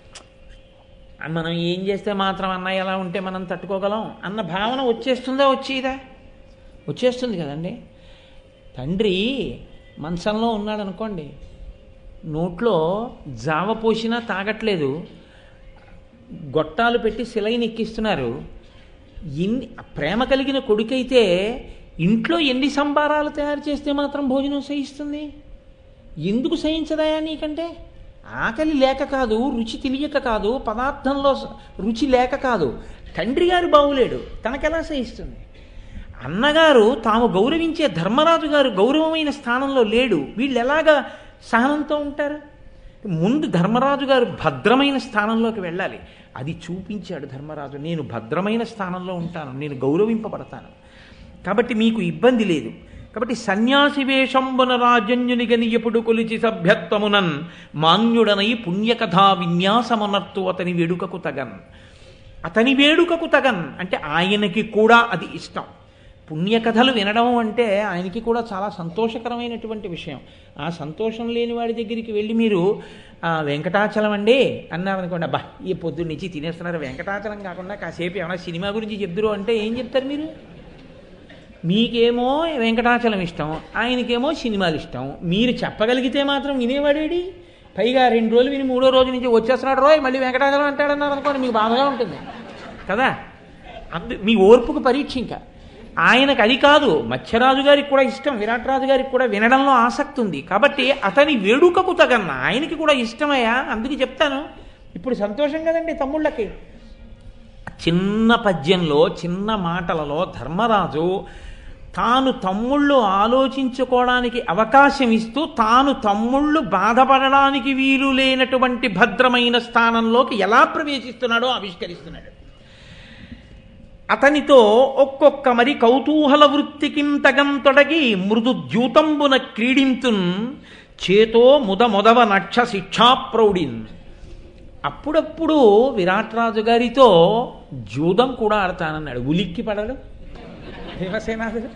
మనం ఏం చేస్తే మాత్రం అన్నయ్య ఎలా ఉంటే మనం తట్టుకోగలం అన్న భావన వచ్చేస్తుందా వచ్చేదా వచ్చేస్తుంది కదండి తండ్రి మంచంలో ఉన్నాడు అనుకోండి నోట్లో జావ పోసినా తాగట్లేదు గొట్టాలు పెట్టి సిలైన్ ఎక్కిస్తున్నారు ఎన్ని ప్రేమ కలిగిన కొడుకైతే ఇంట్లో ఎన్ని సంబారాలు తయారు చేస్తే మాత్రం భోజనం సహిస్తుంది ఎందుకు సహించదాయా నీకంటే ఆకలి లేక కాదు రుచి తెలియక కాదు పదార్థంలో స- రుచి లేక కాదు తండ్రి గారు బాగులేడు తనకెలా సహిస్తుంది అన్నగారు తాము గౌరవించే ధర్మరాజు గారు గౌరవమైన స్థానంలో లేడు వీళ్ళు ఎలాగా సహనంతో ఉంటారు ముందు ధర్మరాజు గారు భద్రమైన స్థానంలోకి వెళ్ళాలి అది చూపించాడు ధర్మరాజు నేను భద్రమైన స్థానంలో ఉంటాను నేను గౌరవింపబడతాను కాబట్టి మీకు ఇబ్బంది లేదు కాబట్టి సన్యాసి వేషంబున రాజన్యునిగని ఎప్పుడు కొలిచి సభ్యత్వమునన్ మాన్యుడనై పుణ్యకథా విన్యాసమునర్తు అతని వేడుకకు తగన్ అతని వేడుకకు తగన్ అంటే ఆయనకి కూడా అది ఇష్టం పుణ్యకథలు వినడం అంటే ఆయనకి కూడా చాలా సంతోషకరమైనటువంటి విషయం ఆ సంతోషం లేని వాడి దగ్గరికి వెళ్ళి మీరు "ఆ, వెంకటాచలం అండి అన్నారనుకోండి అబ్బా ఈ పొద్దున్న నుంచి తినేస్తున్నారు వెంకటాచలం కాకుండా కాసేపు ఏమైనా సినిమా గురించి చెప్దురు అంటే ఏం చెప్తారు మీరు మీకేమో వెంకటాచలం ఇష్టం ఆయనకేమో సినిమాలు ఇష్టం మీరు చెప్పగలిగితే మాత్రం వినేవాడేడి పైగా రెండు రోజులు విని మూడో రోజు నుంచి వచ్చేస్తున్నాడు రోయ్ మళ్ళీ వెంకటాచలం అంటాడన్నారు అనుకోండి మీకు బాధగా ఉంటుంది కదా అందు మీ ఓర్పుకు పరీక్ష ఇంకా ఆయనకు అది కాదు మత్స్యరాజు గారికి కూడా ఇష్టం విరాట్ రాజు గారికి కూడా వినడంలో ఆసక్తి ఉంది కాబట్టి అతని వేడుకకు తగన్న ఆయనకి కూడా ఇష్టమయ్యా అందుకు చెప్తాను ఇప్పుడు సంతోషం కదండి తమ్ముళ్ళకి చిన్న పద్యంలో చిన్న మాటలలో ధర్మరాజు తాను తమ్ముళ్ళు ఆలోచించుకోవడానికి అవకాశం ఇస్తూ తాను తమ్ముళ్ళు బాధపడడానికి వీలు లేనటువంటి భద్రమైన స్థానంలోకి ఎలా ప్రవేశిస్తున్నాడో ఆవిష్కరిస్తున్నాడు అతనితో ఒక్కొక్క మరి కౌతూహల వృత్తికింతగం తొడగి మృదు ద్యూతంబున క్రీడింతున్ చేతో ముద మొదవ నక్ష శిక్షాప్రౌఢిన్ అప్పుడప్పుడు విరాట్ రాజు గారితో జూదం కూడా ఆడతానన్నాడు ఉలిక్కి పడడు భీమసేనాథుడు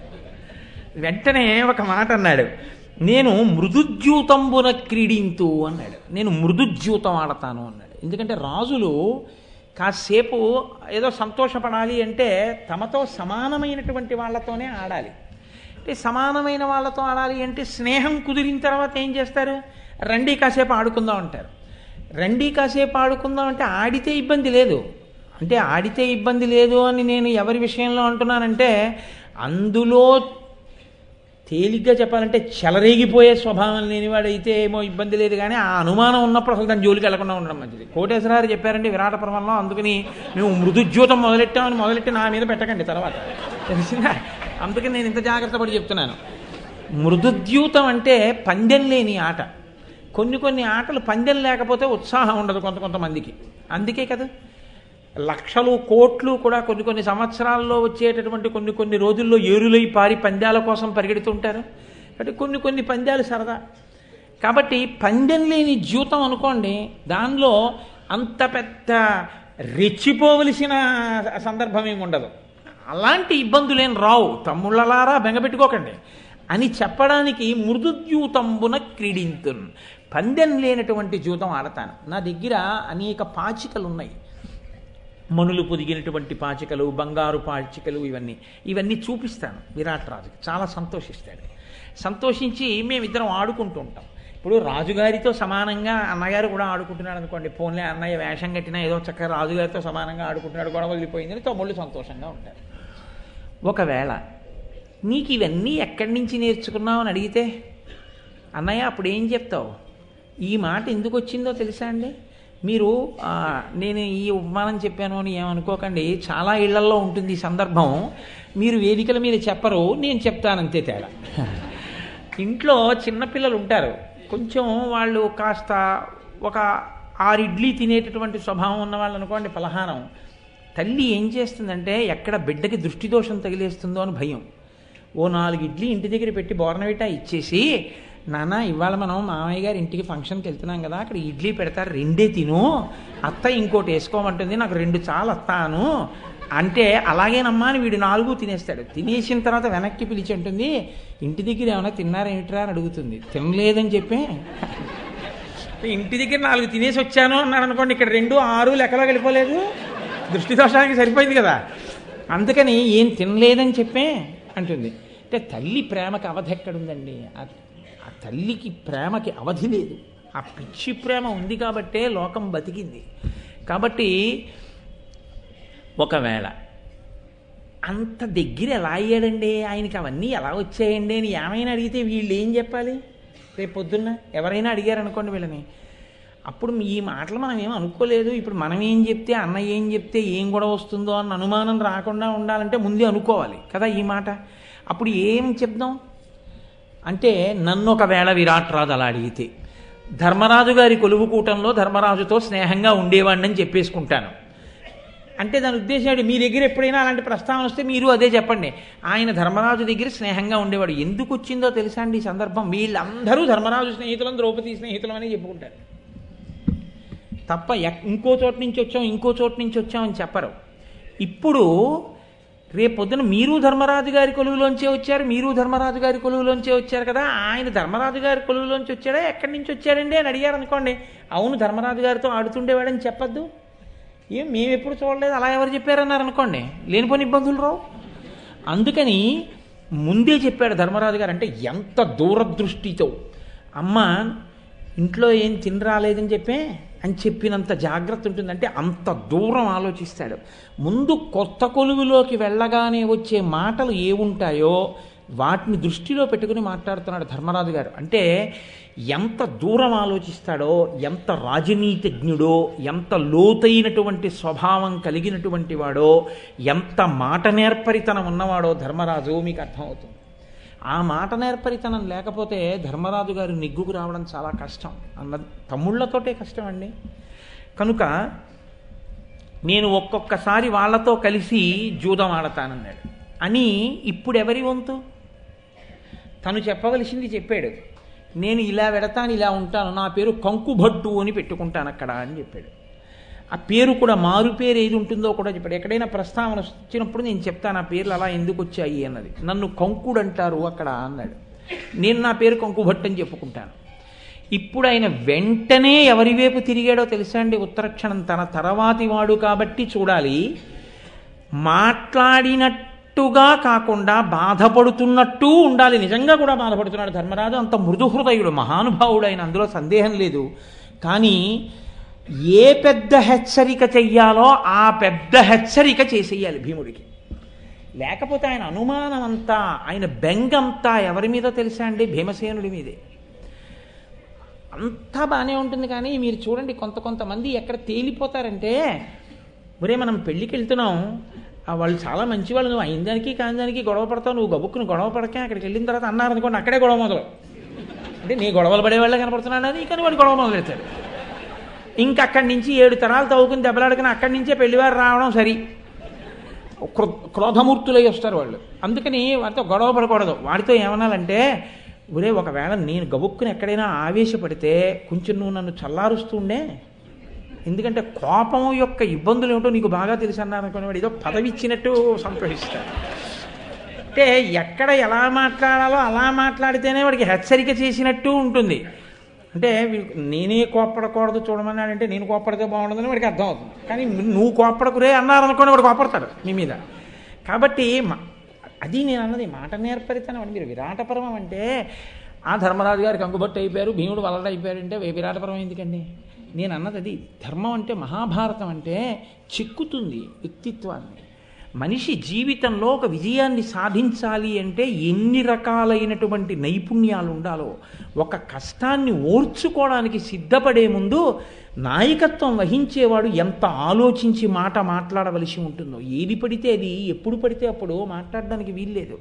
వెంటనే ఒక మాట అన్నాడు నేను మృదుజ్యూతంబున క్రీడింతు అన్నాడు నేను మృదుజ్యూతం ఆడతాను అన్నాడు ఎందుకంటే రాజులు కాసేపు ఏదో సంతోషపడాలి అంటే తమతో సమానమైనటువంటి వాళ్ళతోనే ఆడాలి అంటే సమానమైన వాళ్ళతో ఆడాలి అంటే స్నేహం కుదిరిన తర్వాత ఏం చేస్తారు రండి కాసేపు ఆడుకుందాం అంటారు రండి కాసేపు ఆడుకుందాం అంటే ఆడితే ఇబ్బంది లేదు అంటే ఆడితే ఇబ్బంది లేదు అని నేను ఎవరి విషయంలో అంటున్నానంటే అందులో తేలిగ్గా చెప్పాలంటే చెలరేగిపోయే స్వభావం లేనివాడైతే ఏమో ఇబ్బంది లేదు కానీ ఆ అనుమానం ఉన్నప్పుడు అసలు దాని జోలికి వెళ్లకుండా ఉండడం మంచిది కోటేశ్వరారు చెప్పారంటే విరాట పర్వంలో అందుకని మేము మృదుజ్యోతం మొదలెట్టామని మొదలెట్టి నా మీద పెట్టకండి తర్వాత తెలిసిందా అందుకని నేను ఇంత జాగ్రత్త పడి చెప్తున్నాను మృదుద్యూతం అంటే పందెం లేని ఆట కొన్ని కొన్ని ఆటలు పందెం లేకపోతే ఉత్సాహం ఉండదు కొంత కొంతమందికి అందుకే కదా లక్షలు కోట్లు కూడా కొన్ని కొన్ని సంవత్సరాల్లో వచ్చేటటువంటి కొన్ని కొన్ని రోజుల్లో ఏరులై పారి పందాల కోసం పరిగెడుతుంటారు కాబట్టి కొన్ని కొన్ని పందాలు సరదా కాబట్టి పందెం లేని జీవితం అనుకోండి దానిలో అంత పెద్ద రెచ్చిపోవలసిన సందర్భం ఏమి ఉండదు అలాంటి ఇబ్బందులేం రావు తమ్ముళ్ళలారా బెంగపెట్టుకోకండి అని చెప్పడానికి మృదుద్యూతంబున క్రీడింతున్ పందెం లేనటువంటి జూతం ఆడతాను నా దగ్గర అనేక పాచికలు ఉన్నాయి మణులు పొదిగినటువంటి పాచికలు బంగారు పాచికలు ఇవన్నీ ఇవన్నీ చూపిస్తాను విరాట్ రాజుకి చాలా సంతోషిస్తాడు సంతోషించి మేమిద్దరం ఆడుకుంటూ ఉంటాం ఇప్పుడు రాజుగారితో సమానంగా అన్నగారు కూడా ఆడుకుంటున్నాడు అనుకోండి ఫోన్లే అన్నయ్య వేషం కట్టినా ఏదో చక్కగా రాజుగారితో సమానంగా ఆడుకుంటున్నాడు గొడవ వదిలిపోయిందని తమ్ముళ్ళు సంతోషంగా ఉంటారు ఒకవేళ నీకు ఇవన్నీ ఎక్కడి నుంచి నేర్చుకున్నావు అని అడిగితే అన్నయ్య అప్పుడు ఏం చెప్తావు ఈ మాట ఎందుకు వచ్చిందో తెలుసా అండి మీరు ఆ, నేను ఈ ఉపమానం చెప్పాను అని ఏమనుకోకండి చాలా ఇళ్లల్లో ఉంటుంది ఈ సందర్భం మీరు వేదికల మీద చెప్పరు నేను చెప్తానంతే తేడా ఇంట్లో చిన్నపిల్లలు ఉంటారు కొంచెం వాళ్ళు కాస్త ఒక ఆరు ఇడ్లీ తినేటటువంటి స్వభావం ఉన్న వాళ్ళు అనుకోండి పలహారం తల్లి ఏం చేస్తుందంటే ఎక్కడ బిడ్డకి దృష్టి దోషం తగిలేస్తుందో అని భయం ఓ నాలుగు ఇడ్లీ ఇంటి దగ్గర పెట్టి బోర్నవిటా ఇచ్చేసి నాన్న ఇవాళ మనం మామయ్య గారి ఇంటికి ఫంక్షన్కి వెళ్తున్నాం కదా అక్కడ ఇడ్లీ పెడతారు రెండే తిను అత్త ఇంకోటి వేసుకోమంటుంది నాకు రెండు చాలు అత్తాను అంటే అలాగేనమ్మా అని వీడు నాలుగు తినేస్తాడు తినేసిన తర్వాత వెనక్కి పిలిచి అంటుంది ఇంటి దగ్గర ఏమైనా తిన్నారేమిట్రా అని అడుగుతుంది తినలేదని చెప్పే ఇంటి దగ్గర నాలుగు తినేసి వచ్చాను అన్నాడు అనుకోండి ఇక్కడ రెండు ఆరు లెక్కలో వెళ్ళిపోలేదు దృష్టి దోషానికి సరిపోయింది కదా అందుకని ఏం తినలేదని చెప్పే అంటుంది అంటే తల్లి ప్రేమకి అవధి ఎక్కడుందండి ఆ ఆ తల్లికి ప్రేమకి అవధి లేదు ఆ పిచ్చి ప్రేమ ఉంది కాబట్టే లోకం బతికింది కాబట్టి ఒకవేళ అంత దగ్గర ఎలా అయ్యాడండి ఆయనకి అవన్నీ ఎలా వచ్చాయండి అని ఏమైనా అడిగితే వీళ్ళు ఏం చెప్పాలి రేపు పొద్దున్న ఎవరైనా అడిగారు అనుకోండి వీళ్ళని అప్పుడు ఈ మాటలు మనం ఏం అనుకోలేదు ఇప్పుడు మనం ఏం చెప్తే అన్న ఏం చెప్తే ఏం గొడవ వస్తుందో అన్న అనుమానం రాకుండా ఉండాలంటే ముందే అనుకోవాలి కదా ఈ మాట అప్పుడు ఏం చెప్దాం అంటే నన్ను ఒకవేళ విరాట్ రాజు అలా అడిగితే ధర్మరాజు గారి కొలువు కూటంలో ధర్మరాజుతో స్నేహంగా ఉండేవాడిని అని చెప్పేసుకుంటాను అంటే దాని ఉద్దేశం ఏంటి మీ దగ్గర ఎప్పుడైనా అలాంటి ప్రస్తావన వస్తే మీరు అదే చెప్పండి ఆయన ధర్మరాజు దగ్గర స్నేహంగా ఉండేవాడు ఎందుకు వచ్చిందో తెలుసా అండి ఈ సందర్భం వీళ్ళందరూ ధర్మరాజు స్నేహితులం ద్రౌపది స్నేహితులం అని చెప్పుకుంటారు తప్ప ఎక్- ఇంకో చోటు నుంచి వచ్చాం ఇంకో చోటు నుంచి వచ్చాం అని చెప్పరు ఇప్పుడు రేపొద్దున మీరు ధర్మరాజు గారి కొలువులోంచే వచ్చారు మీరు ధర్మరాజు గారి కొలువులోంచే వచ్చారు కదా ఆయన ధర్మరాజు గారి కొలువులోంచి వచ్చాడా ఎక్కడి నుంచి వచ్చాడండి అని అడిగారు అనుకోండి అవును ధర్మరాజు గారితో ఆడుతుండేవాడని చెప్పొద్దు ఏం మేము ఎప్పుడు చూడలేదు అలా ఎవరు చెప్పారన్నారు అనుకోండి లేనిపోని ఇబ్బందులు రావు అందుకని ముందే చెప్పాడు ధర్మరాజు గారు అంటే ఎంత దూరదృష్టితో అమ్మ ఇంట్లో ఏం తిని రాలేదని చెప్పే అని చెప్పినంత జాగ్రత్త ఉంటుంది అంటే అంత దూరం ఆలోచిస్తాడు ముందు కొత్త కొలువులోకి వెళ్ళగానే వచ్చే మాటలు ఏముంటాయో వాటిని దృష్టిలో పెట్టుకుని మాట్లాడుతున్నాడు ధర్మరాజు గారు అంటే ఎంత దూరం ఆలోచిస్తాడో ఎంత రాజనీతిజ్ఞుడో ఎంత లోతైనటువంటి స్వభావం కలిగినటువంటి వాడో ఎంత మాట నేర్పరితనం ఉన్నవాడో ధర్మరాజు మీకు అర్థమవుతుంది ఆ మాట నేర్పరితనం లేకపోతే ధర్మరాజు గారు నిగ్గుకు రావడం చాలా కష్టం అన్న తమ్ముళ్ళతోటే కష్టం అండి కనుక నేను ఒక్కొక్కసారి వాళ్ళతో కలిసి జూదం ఆడతానన్నాడు అని ఇప్పుడు ఎవరి వంతు తను చెప్పవలసింది చెప్పాడు నేను ఇలా వెడతాను ఇలా ఉంటాను నా పేరు కంకుభట్టు అని పెట్టుకుంటాను అక్కడ అని చెప్పాడు ఆ పేరు కూడా మారు పేరు ఏది ఉంటుందో కూడా చెప్పాడు ఎక్కడైనా ప్రస్తావన వచ్చినప్పుడు నేను చెప్తాను ఆ పేర్లు అలా ఎందుకు వచ్చాయి అన్నది నన్ను కంకుడు అంటారు అక్కడ అన్నాడు నేను నా పేరు కంకుభట్ అని చెప్పుకుంటాను ఇప్పుడు ఆయన వెంటనే ఎవరి వైపు తిరిగాడో తెలుసా అండి ఉత్తరక్షణం తన తర్వాతి వాడు కాబట్టి చూడాలి మాట్లాడినట్టుగా కాకుండా బాధపడుతున్నట్టు ఉండాలి నిజంగా కూడా బాధపడుతున్నాడు ధర్మరాజు అంత మృదుహృదయుడు మహానుభావుడు ఆయన అందులో సందేహం లేదు కానీ ఏ పెద్ద హెచ్చరిక చెయ్యాలో ఆ పెద్ద హెచ్చరిక చేసేయాలి భీముడికి లేకపోతే ఆయన అనుమానం అంతా ఆయన బెంగంతా ఎవరి మీద తెలుసా అండి భీమసేనుడి మీదే అంతా బాగానే ఉంటుంది కానీ మీరు చూడండి కొంత కొంతమంది ఎక్కడ తేలిపోతారంటే ఒరే మనం పెళ్ళికి వెళ్తున్నాం ఆ వాళ్ళు చాలా మంచి వాళ్ళు నువ్వు అయిన దానికి కాని దానికి గొడవ పడతావు నువ్వు గబుక్కుని గొడవ పడకే అక్కడికి వెళ్ళిన తర్వాత అన్నారు అనుకోండి అక్కడే గొడవ మొదలు అంటే నీ గొడవలు పడే వాళ్ళే కనపడుతున్నాడు అది కానీ వాడు గొడవ మొదలెడతాడు ఇంకా అక్కడి నుంచి ఏడు తరాలు తవ్వుకుని దెబ్బలాడుకుని అక్కడి నుంచే పెళ్లివారు రావడం సరి క్రో- క్రోధమూర్తులై వస్తారు వాళ్ళు అందుకని వాటితో గొడవ పడకూడదు వాడితో ఏమనాలంటే ఒరే ఒకవేళ నేను గబుక్కుని ఎక్కడైనా ఆవేశపడితే కొంచెం నువ్వు నన్ను చల్లారుస్తుండే ఎందుకంటే కోపం యొక్క ఇబ్బందులు ఏమిటో నీకు బాగా తెలుసు అన్నారు అనుకుని వాడు ఏదో పదవి ఇచ్చినట్టు సంతోషిస్తాడు అంటే ఎక్కడ ఎలా మాట్లాడాలో అలా మాట్లాడితేనే వాడికి హెచ్చరిక చేసినట్టు ఉంటుంది అంటే వీడికి నేనే కోప్పడకూడదు చూడమన్నాడంటే నేను కోప్పడితే బాగుండదని వాడికి అర్థం అవుతుంది కానీ నువ్వు కోప్పడకురే అన్నారు అనుకోని వాడు కోప్పడతాడు మీ మీద కాబట్టి మ- అది నేను అన్నది మాట నేర్పరితనం అని మీరు విరాటపర్వం అంటే ఆ ధర్మరాజు గారికి అంకుబట్టు అయిపోయారు భీముడు వలడ అయిపోయారంటే వే- విరాటపర్వం ఎందుకండి నేను అన్నది అది ధర్మం అంటే మహాభారతం అంటే చిక్కుతుంది వ్యక్తిత్వాన్ని మనిషి జీవితంలో ఒక విజయాన్ని సాధించాలి అంటే ఎన్ని రకాలైనటువంటి నైపుణ్యాలు ఉండాలో ఒక కష్టాన్ని ఓర్చుకోవడానికి సిద్ధపడే ముందు నాయకత్వం వహించేవాడు ఎంత ఆలోచించి మాట మాట్లాడవలసి ఉంటుందో ఏది పడితే అది ఎప్పుడు పడితే అప్పుడు మాట్లాడడానికి వీల్లేదు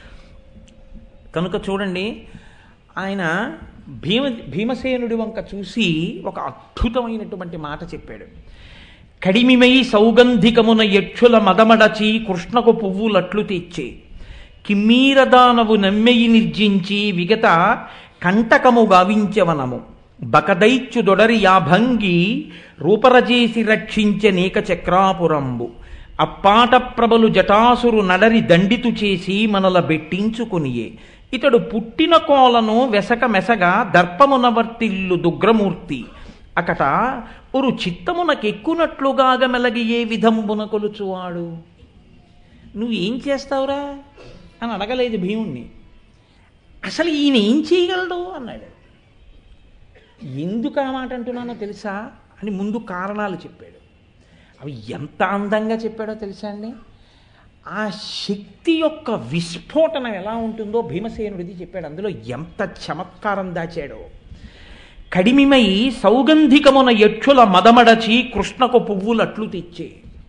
కనుక చూడండి ఆయన భీమ భీమసేనుడి వంక చూసి ఒక అద్భుతమైనటువంటి మాట చెప్పాడు కడిమిమై సౌగంధికమున యక్షుల మదమడచి కృష్ణకు పువ్వులట్లు తెచ్చే కిమ్మీరదానవు నమ్మెయి నిర్జించి విగత కంటకము గావించవనము బకదైత్యు దొడరి యాభంగి రూపరజేసి రక్షించె నీక చక్రాపురంబు అప్పాట ప్రభలు జటాసురు నడరి దండితు చేసి మనల బెట్టించుకునియే ఇతడు పుట్టిన కోలను వెసక మెసగా దర్పమున వర్తిల్లు దుగ్రమూర్తి అకట ఒరు చిత్తమునకెక్కునట్లుగాగ మెలగి ఏ విధంబున కొలుచువాడు నువ్వు ఏం చేస్తావురా అని అడగలేదు భీముణ్ణి అసలు ఈయన ఏం చేయగలడు అన్నాడు ఎందుకు ఆ మాట అంటున్నానో తెలుసా అని ముందు కారణాలు చెప్పాడు అవి ఎంత అందంగా చెప్పాడో తెలుసా అండి ఆ శక్తి యొక్క విస్ఫోటనం ఎలా ఉంటుందో భీమసేనుడిది చెప్పాడు అందులో ఎంత చమత్కారం దాచాడో కడిమిమై సౌగంధికమున యక్షుల మదమడచి కృష్ణకు పువ్వులట్లు తెచ్చే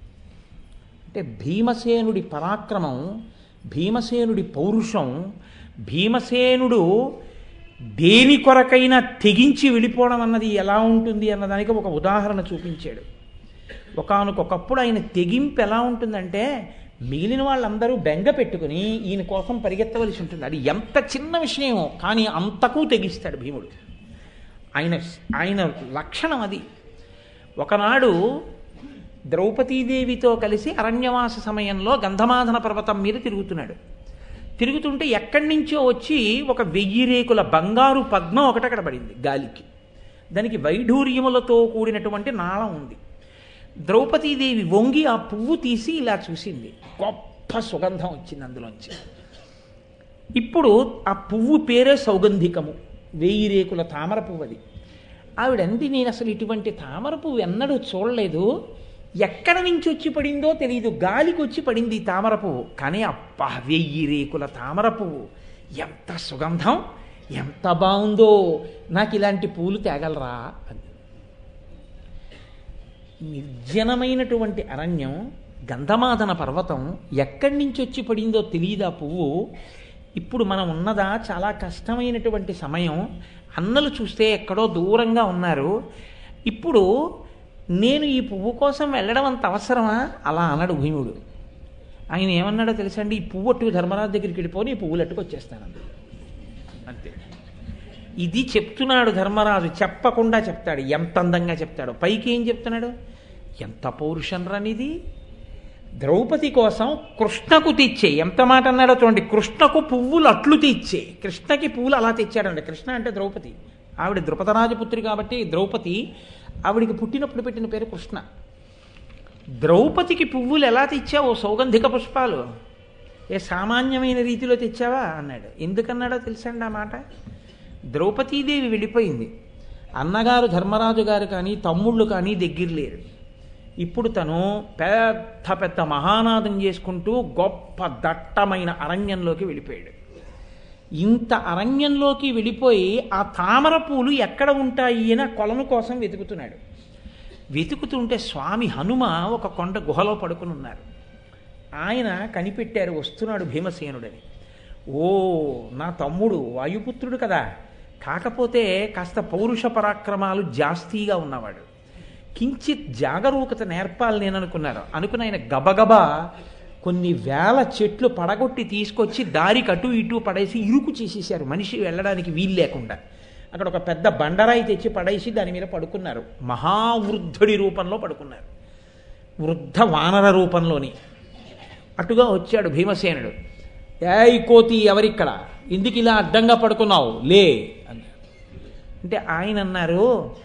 అంటే భీమసేనుడి పరాక్రమం భీమసేనుడి పౌరుషం భీమసేనుడు దేని కొరకైనా తెగించి వెళ్ళిపోవడం అన్నది ఎలా ఉంటుంది అన్నదానికి ఒక ఉదాహరణ చూపించాడు ఒకానొకప్పుడు ఆయన తెగింపు ఎలా ఉంటుందంటే మిగిలిన వాళ్ళందరూ బెంగ పెట్టుకుని ఈయన కోసం పరిగెత్తవలసి ఉంటుంది అది ఎంత చిన్న విషయమో కానీ అంతకు తెగిస్తాడు భీముడు ఆయన ఆయన లక్షణం అది ఒకనాడు ద్రౌపదీదేవితో కలిసి అరణ్యవాస సమయంలో గంధమాధన పర్వతం మీద తిరుగుతున్నాడు తిరుగుతుంటే ఎక్కడి నుంచో వచ్చి ఒక వెయ్యి రేకుల బంగారు పద్మం ఒకటి అక్కడ పడింది గాలికి దానికి వైఢూర్యములతో కూడినటువంటి నాళం ఉంది ద్రౌపదీదేవి వంగి ఆ పువ్వు తీసి ఇలా చూసింది గొప్ప సుగంధం వచ్చింది అందులోంచి ఇప్పుడు ఆ పువ్వు పేరే సౌగంధికము వెయ్యి రేకుల తామర పువ్వు అది ఆవిడంది నేను అసలు ఇటువంటి తామర పువ్వు ఎన్నడూ చూడలేదు ఎక్కడ నుంచి వచ్చి పడిందో తెలియదు గాలికి వచ్చి పడింది ఈ తామర పువ్వు కానీ అబ్బా వెయ్యి రేకుల తామర పువ్వు ఎంత సుగంధం ఎంత బాగుందో నాకు ఇలాంటి పూలు తేగలరా అంది నిర్జనమైనటువంటి అరణ్యం గంధమాదన పర్వతం ఎక్కడి నుంచి వచ్చి పడిందో తెలియదు ఆ పువ్వు ఇప్పుడు మనం ఉన్నదా చాలా కష్టమైనటువంటి సమయం అన్నలు చూస్తే ఎక్కడో దూరంగా ఉన్నారు ఇప్పుడు నేను ఈ పువ్వు కోసం వెళ్ళడం అంత అవసరమా అలా అన్నాడు భీముడు ఆయన ఏమన్నాడో తెలుసండి ఈ పువ్వు అట్టుకు ధర్మరాజు దగ్గరికి వెళ్ళిపోని ఈ పువ్వులు అట్టుకు వచ్చేస్తానండి అంతే ఇది చెప్తున్నాడు ధర్మరాజు చెప్పకుండా చెప్తాడు ఎంత అందంగా చెప్తాడు పైకి ఏం చెప్తున్నాడు ఎంత పౌరుషం రానిది ద్రౌపది కోసం కృష్ణకు తెచ్చే ఎంత మాట అన్నాడో చూడండి కృష్ణకు పువ్వులు అట్లు తెచ్చే కృష్ణకి పువ్వులు అలా తెచ్చాడండి కృష్ణ అంటే ద్రౌపది ఆవిడ ద్రుపదరాజపుత్రి కాబట్టి ద్రౌపది ఆవిడికి పుట్టినప్పుడు పెట్టిన పేరు కృష్ణ ద్రౌపదికి పువ్వులు ఎలా తెచ్చావు సౌగంధిక పుష్పాలు ఏ సామాన్యమైన రీతిలో తెచ్చావా అన్నాడు ఎందుకన్నాడో తెలుసండి ఆ మాట ద్రౌపదీదేవి వెళ్ళిపోయింది అన్నగారు ధర్మరాజు గారు కానీ తమ్ముళ్ళు కానీ దగ్గర లేరు ఇప్పుడు తను పెద్ద పెద్ద మహానాదం చేసుకుంటూ గొప్ప దట్టమైన అరణ్యంలోకి వెళ్ళిపోయాడు ఇంత అరణ్యంలోకి వెళ్ళిపోయి ఆ తామర పూలు ఎక్కడ ఉంటాయి అని ఆ కొలను కోసం వెతుకుతున్నాడు వెతుకుతుంటే స్వామి హనుమ ఒక కొండ గుహలో పడుకుని ఉన్నారు ఆయన కనిపెట్టారు వస్తున్నాడు భీమసేనుడని ఓ నా తమ్ముడు వాయుపుత్రుడు కదా కాకపోతే కాస్త పౌరుష పరాక్రమాలు జాస్తిగా ఉన్నవాడు కించిత్ జాగరూకత నేర్పాలి నేను అనుకున్నారు అనుకుని ఆయన గబగబా కొన్ని వేల చెట్లు పడగొట్టి తీసుకొచ్చి దారికి అటు ఇటు పడేసి ఇరుకు చేసేసారు మనిషి వెళ్ళడానికి వీలు లేకుండా అక్కడ ఒక పెద్ద బండరాయి తెచ్చి పడేసి దాని మీద పడుకున్నారు మహావృద్ధుడి రూపంలో పడుకున్నారు వృద్ధ వానర రూపంలోని అటుగా వచ్చాడు భీమసేనుడు ఏయ్ కోతి ఎవరిక్కడ ఎందుకు ఇలా అడ్డంగా పడుకున్నావు లే అన్నాడు అంటే ఆయన అన్నారు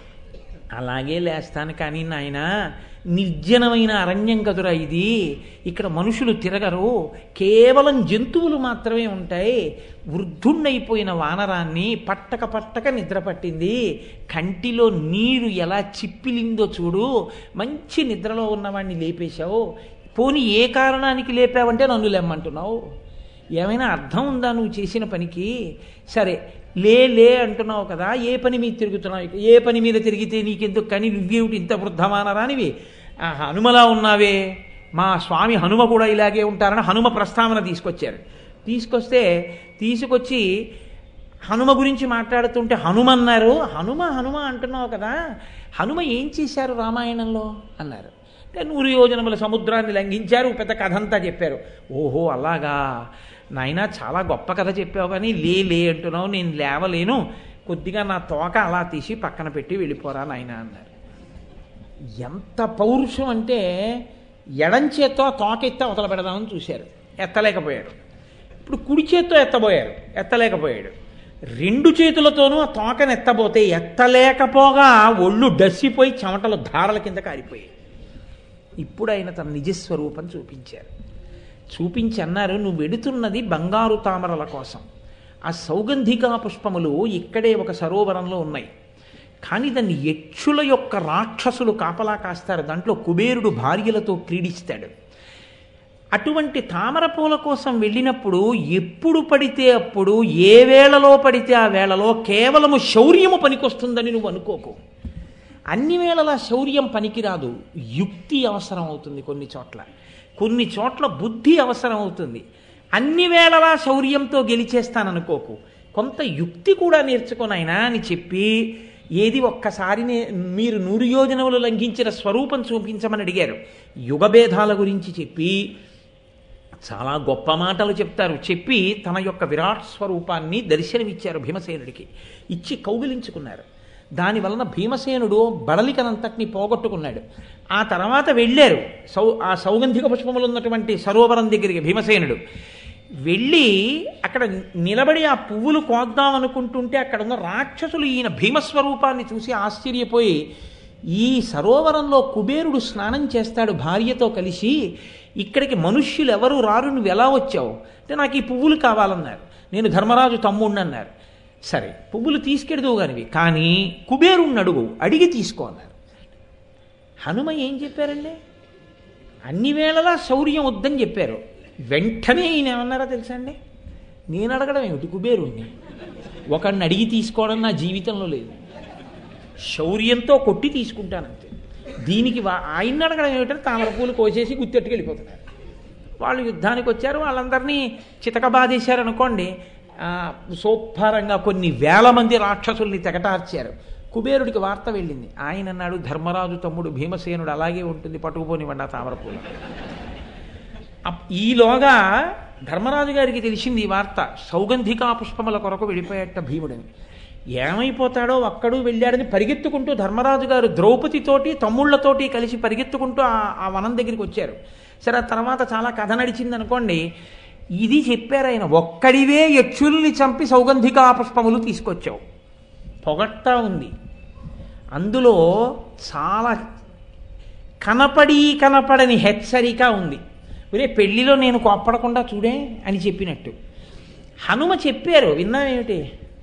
అలాగే లేస్తాను కానీ నాయన నిర్జనమైన అరణ్యం కదురా ఇది ఇక్కడ మనుషులు తిరగరు కేవలం జంతువులు మాత్రమే ఉంటాయి వృద్ధుణ్ణైపోయిన వానరాన్ని పట్టక పట్టక నిద్ర పట్టింది కంటిలో నీరు ఎలా చిప్పిలిందో చూడు మంచి నిద్రలో ఉన్నవాడిని లేపేశావు పోని ఏ కారణానికి లేపావంటే నన్ను లేమ్మంటున్నావు ఏమైనా అర్థం ఉందా నువ్వు చేసిన పనికి సరే లే లే అంటున్నావు కదా ఏ పని మీద తిరుగుతున్నావు ఏ పని మీద తిరిగితే నీకెందుకు కానీ నువ్వేమిటి ఇంత వృద్ధమానరానివి ఆ హనుమలా ఉన్నావే మా స్వామి హనుమ కూడా ఇలాగే ఉంటారని హనుమ ప్రస్తావన తీసుకొచ్చారు తీసుకొస్తే తీసుకొచ్చి హనుమ గురించి మాట్లాడుతుంటే హనుమ అన్నారు హనుమ హనుమ అంటున్నావు కదా హనుమ ఏం చేశారు రామాయణంలో అన్నారు అంటే నూరు యోజనముల సముద్రాన్ని లంఘించారు పెద్ద కథ అంతా చెప్పారు ఓహో అలాగా నాయన చాలా గొప్ప కథ చెప్పావు కానీ లే లే అంటున్నావు నేను లేవలేను కొద్దిగా నా తోక అలా తీసి పక్కన పెట్టి వెళ్ళిపోరా నాయన అన్నారు ఎంత పౌరుషం అంటే ఎడం చేత్తో తోక ఎత్తి అవతల పెడదామని చూశారు ఎత్తలేకపోయారు ఇప్పుడు కుడి చేత్తో ఎత్తబోయారు ఎత్తలేకపోయాడు రెండు చేతులతోనూ ఆ తోకను ఎత్తబోతే ఎత్తలేకపోగా ఒళ్ళు డస్సిపోయి చెమటలు ధారల కింద కారిపోయాయి ఇప్పుడు ఆయన తన నిజస్వరూపం చూపించారు చూపించి అన్నారు నువ్వు వెడుతున్నది బంగారు తామరల కోసం ఆ సౌగంధికా పుష్పములు ఇక్కడే ఒక సరోవరంలో ఉన్నాయి కానీ దాన్ని యక్షుల యొక్క రాక్షసులు కాపలా కాస్తారు దాంట్లో కుబేరుడు భార్యలతో క్రీడిస్తాడు అటువంటి తామర పూల కోసం వెళ్ళినప్పుడు ఎప్పుడు పడితే అప్పుడు ఏ వేళలో పడితే ఆ వేళలో కేవలము శౌర్యము పనికొస్తుందని నువ్వు అనుకోకు అన్ని వేళలా శౌర్యం పనికిరాదు యుక్తి అవసరం అవుతుంది కొన్ని చోట్ల కొన్ని చోట్ల బుద్ధి అవసరం అవుతుంది అన్ని వేళలా శౌర్యంతో గెలిచేస్తాననుకోకు కొంత యుక్తి కూడా నేర్చుకోనైనా అని చెప్పి ఏది ఒక్కసారి మీరు నూరు యోజనములు లంఘించిన స్వరూపం చూపించమని అడిగారు యుగభేదాల గురించి చెప్పి చాలా గొప్ప మాటలు చెప్తారు చెప్పి తన యొక్క విరాట్ స్వరూపాన్ని దర్శనమిచ్చారు భీమసేనుడికి ఇచ్చి కౌగిలించుకున్నారు దాని వలన భీమసేనుడు బడలికనంతటిని పోగొట్టుకున్నాడు ఆ తర్వాత వెళ్ళారు సౌ ఆ సౌగంధిక పుష్పములు ఉన్నటువంటి సరోవరం దగ్గరికి భీమసేనుడు వెళ్ళి అక్కడ నిలబడి ఆ పువ్వులు కోద్దాం అనుకుంటుంటే అక్కడ ఉన్న రాక్షసులు ఈయన భీమస్వరూపాన్ని చూసి ఆశ్చర్యపోయి ఈ సరోవరంలో కుబేరుడు స్నానం చేస్తాడు భార్యతో కలిసి ఇక్కడికి మనుష్యులు ఎవరు రారు నువ్వు ఎలా వచ్చావు అంటే నాకు ఈ పువ్వులు కావాలన్నారు నేను ధర్మరాజు తమ్ముడిని అన్నారు సరే పువ్వులు తీసుకెడదువు కానివి కానీ కుబేరుణ్ణి అడుగు అడిగి తీసుకో అన్నారు హనుమ ఏం చెప్పారండి అన్ని వేళలా శౌర్యం వద్దని చెప్పారు వెంటనే ఈయన ఏమన్నారో తెలుసా అండి నేను అడగడం ఏమిటి కుబేరుణ్ణి ఒకడిని అడిగి తీసుకోవడం నా జీవితంలో లేదు శౌర్యంతో కొట్టి తీసుకుంటానంతే దీనికి వా ఆయన్ని అడగడం ఏమిటంటే తామర పూలు కోసేసి గుత్తెట్టుకు వెళ్ళిపోతున్నారు వాళ్ళు యుద్ధానికి వచ్చారు వాళ్ళందరినీ చితకబాదేశారనుకోండి శోభారంగా కొన్ని వేల మంది రాక్షసుల్ని తెగటార్చారు కుబేరుడికి వార్త వెళ్ళింది ఆయన అన్నాడు ధర్మరాజు తమ్ముడు భీమసేనుడు అలాగే ఉంటుంది పట్టుకుపోనివ్వండి ఆ తామరపూలు అప్- ఈలోగా ధర్మరాజు గారికి తెలిసింది ఈ వార్త సౌగంధికా పుష్పముల కొరకు వెళ్ళిపోయేట భీముడని ఏమైపోతాడో అక్కడు వెళ్ళాడని పరిగెత్తుకుంటూ ధర్మరాజు గారు ద్రౌపదితోటి తమ్ముళ్లతోటి కలిసి పరిగెత్తుకుంటూ ఆ ఆ వనం దగ్గరికి వచ్చారు సరే ఆ తర్వాత చాలా కథ నడిచింది అనుకోండి ఇది చెప్పారు ఆయన ఒక్కడివే యక్షుల్ని చంపి సౌగంధికా పుష్పములు తీసుకొచ్చావు పొగట్టా ఉంది అందులో చాలా కనపడి కనపడని హెచ్చరిక ఉంది ఒరే పెళ్లిలో నేను కోప్పడకుండా చూడే అని చెప్పినట్టు హనుమ చెప్పారు విన్నామేమిటి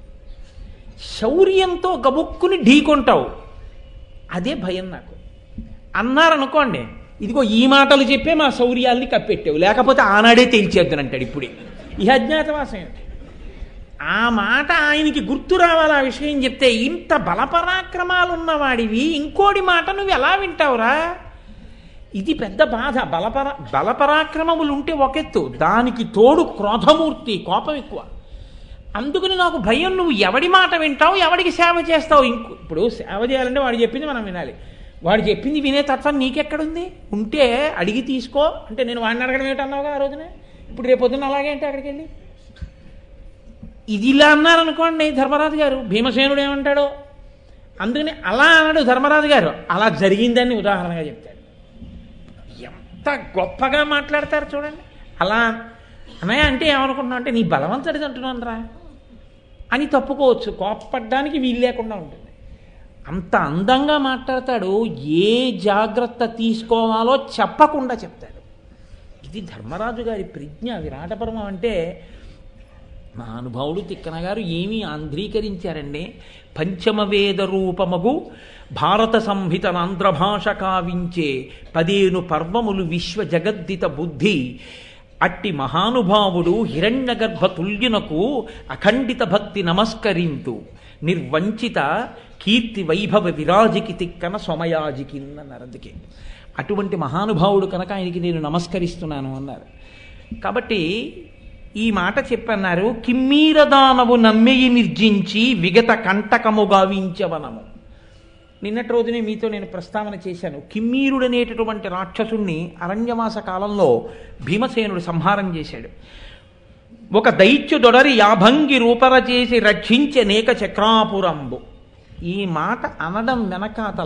శౌర్యంతో గబుక్కుని ఢీకొంటావు అదే భయం నాకు అన్నారనుకోండి ఇదిగో ఈ మాటలు చెప్పే మా శౌర్యాల్ని కప్పెట్టావు లేకపోతే ఆనాడే తేల్చేద్దునంటాడు ఇప్పుడే ఈ అజ్ఞాతవాసం ఏమిటి ఆ మాట ఆయనకి గుర్తు రావాలి ఆ విషయం చెప్తే ఇంత బలపరాక్రమాలున్న వాడివి ఇంకోటి మాట నువ్వు ఎలా వింటావురా ఇది పెద్ద బాధ బలపర బలపరాక్రమములు ఉంటే ఒకెత్తు దానికి తోడు క్రోధమూర్తి కోపం ఎక్కువ అందుకని నాకు భయం నువ్వు ఎవడి మాట వింటావు ఎవడికి సేవ చేస్తావు ఇంకో ఇప్పుడు సేవ చేయాలంటే వాడు చెప్పింది మనం వినాలి వాడు చెప్పింది వినే తత్వం నీకెక్కడుంది ఉంటే అడిగి తీసుకో అంటే నేను వాడిని అడగడం ఏంటన్నావుగా ఆ రోజున ఇప్పుడు రేపు పొద్దున్న అలాగే అంటే అక్కడికి వెళ్ళి ఇది ఇలా అన్నారనుకోండి ధర్మరాజు గారు భీమసేనుడు ఏమంటాడో అందుకని అలా అన్నాడు ధర్మరాజు గారు అలా జరిగిందని ఉదాహరణగా చెప్తాడు ఎంత గొప్పగా మాట్లాడతారు చూడండి అలా అన్నయ్య అంటే ఏమనుకుంటున్నావు అంటే నీ బలవంతుడిది అంటున్నాను రా అని తప్పుకోవచ్చు కోప్పడ్డానికి వీలు లేకుండా ఉంటుంది అంత అందంగా మాట్లాడతాడు ఏ జాగ్రత్త తీసుకోవాలో చెప్పకుండా చెప్తాడు ఇది ధర్మరాజు గారి ప్రజ్ఞ విరాటపర్వం అంటే మహానుభావుడు తిక్కన గారు ఏమీ ఆంధ్రీకరించారండి పంచమవేద రూపమగు భారత సంహితనాంధ్ర భాష కావించే పదేను పర్వములు విశ్వ జగద్దిత బుద్ధి అట్టి మహానుభావుడు హిరణ్యగర్భ తుల్యునకు అఖండిత భక్తి నమస్కరింతు నిర్వంచిత కీర్తి వైభవ విరాజికి తిక్కన సోమయాజికిన్నన్నారు అందుకే అటువంటి మహానుభావుడు కనుక ఆయనకి నేను నమస్కరిస్తున్నాను అన్నారు కాబట్టి ఈ మాట చెప్పన్నారు కిమ్మీరదానవు నమ్మెయి నిర్జించి విగత కంటకము గావించవనము నిన్నటి రోజునే మీతో నేను ప్రస్తావన చేశాను కిమ్మీరుడనేటటువంటి రాక్షసుణ్ణి అరణ్యమాస కాలంలో భీమసేనుడు సంహారం చేశాడు ఒక దైత్యుడొడరి యాభంగి రూపర చేసి రక్షించే నేక చక్రాపురంబు ఈ మాట అనడం వెనకాతల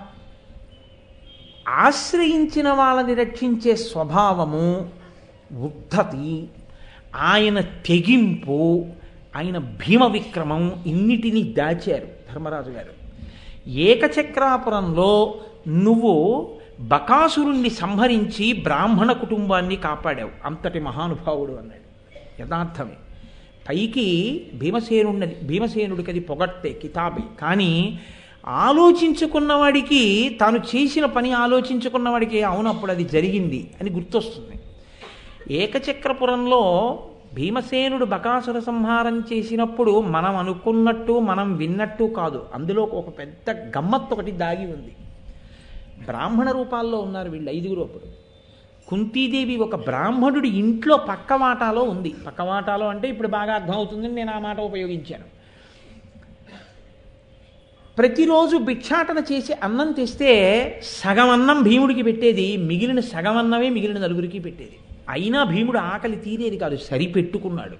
ఆశ్రయించిన వాళ్ళని రక్షించే స్వభావము ఉద్ధతి ఆయన తెగింపు ఆయన భీమ విక్రమం ఇన్నిటినీ దాచారు ధర్మరాజు గారు ఏకచక్రాపురంలో నువ్వు బకాసురుణ్ణి సంహరించి బ్రాహ్మణ కుటుంబాన్ని కాపాడావు అంతటి మహానుభావుడు అన్నాడు యథార్థమే పైకి భీమసేనుడి భీమసేనుడికి అది పొగట్టే కితాబే కానీ ఆలోచించుకున్నవాడికి తాను చేసిన పని ఆలోచించుకున్నవాడికి అవునప్పుడు అది జరిగింది అని గుర్తొస్తుంది ఏకచక్రపురంలో భీమసేనుడు బకాసుర సంహారం చేసినప్పుడు మనం అనుకున్నట్టు మనం విన్నట్టు కాదు అందులో ఒక పెద్ద గమ్మత్తు ఒకటి దాగి ఉంది బ్రాహ్మణ రూపాల్లో ఉన్నారు వీళ్ళు ఐదుగురు అప్పుడు కుంతీదేవి ఒక బ్రాహ్మణుడి ఇంట్లో పక్కవాటాలో ఉంది పక్కవాటాలో అంటే ఇప్పుడు బాగా అర్థమవుతుందని నేను ఆ మాట ఉపయోగించాను ప్రతిరోజు భిక్షాటన చేసి అన్నం తెస్తే సగం అన్నం భీముడికి పెట్టేది మిగిలిన సగం అన్నమే మిగిలిన నలుగురికి పెట్టేది అయినా భీముడు ఆకలి తీరేది కాదు సరిపెట్టుకున్నాడు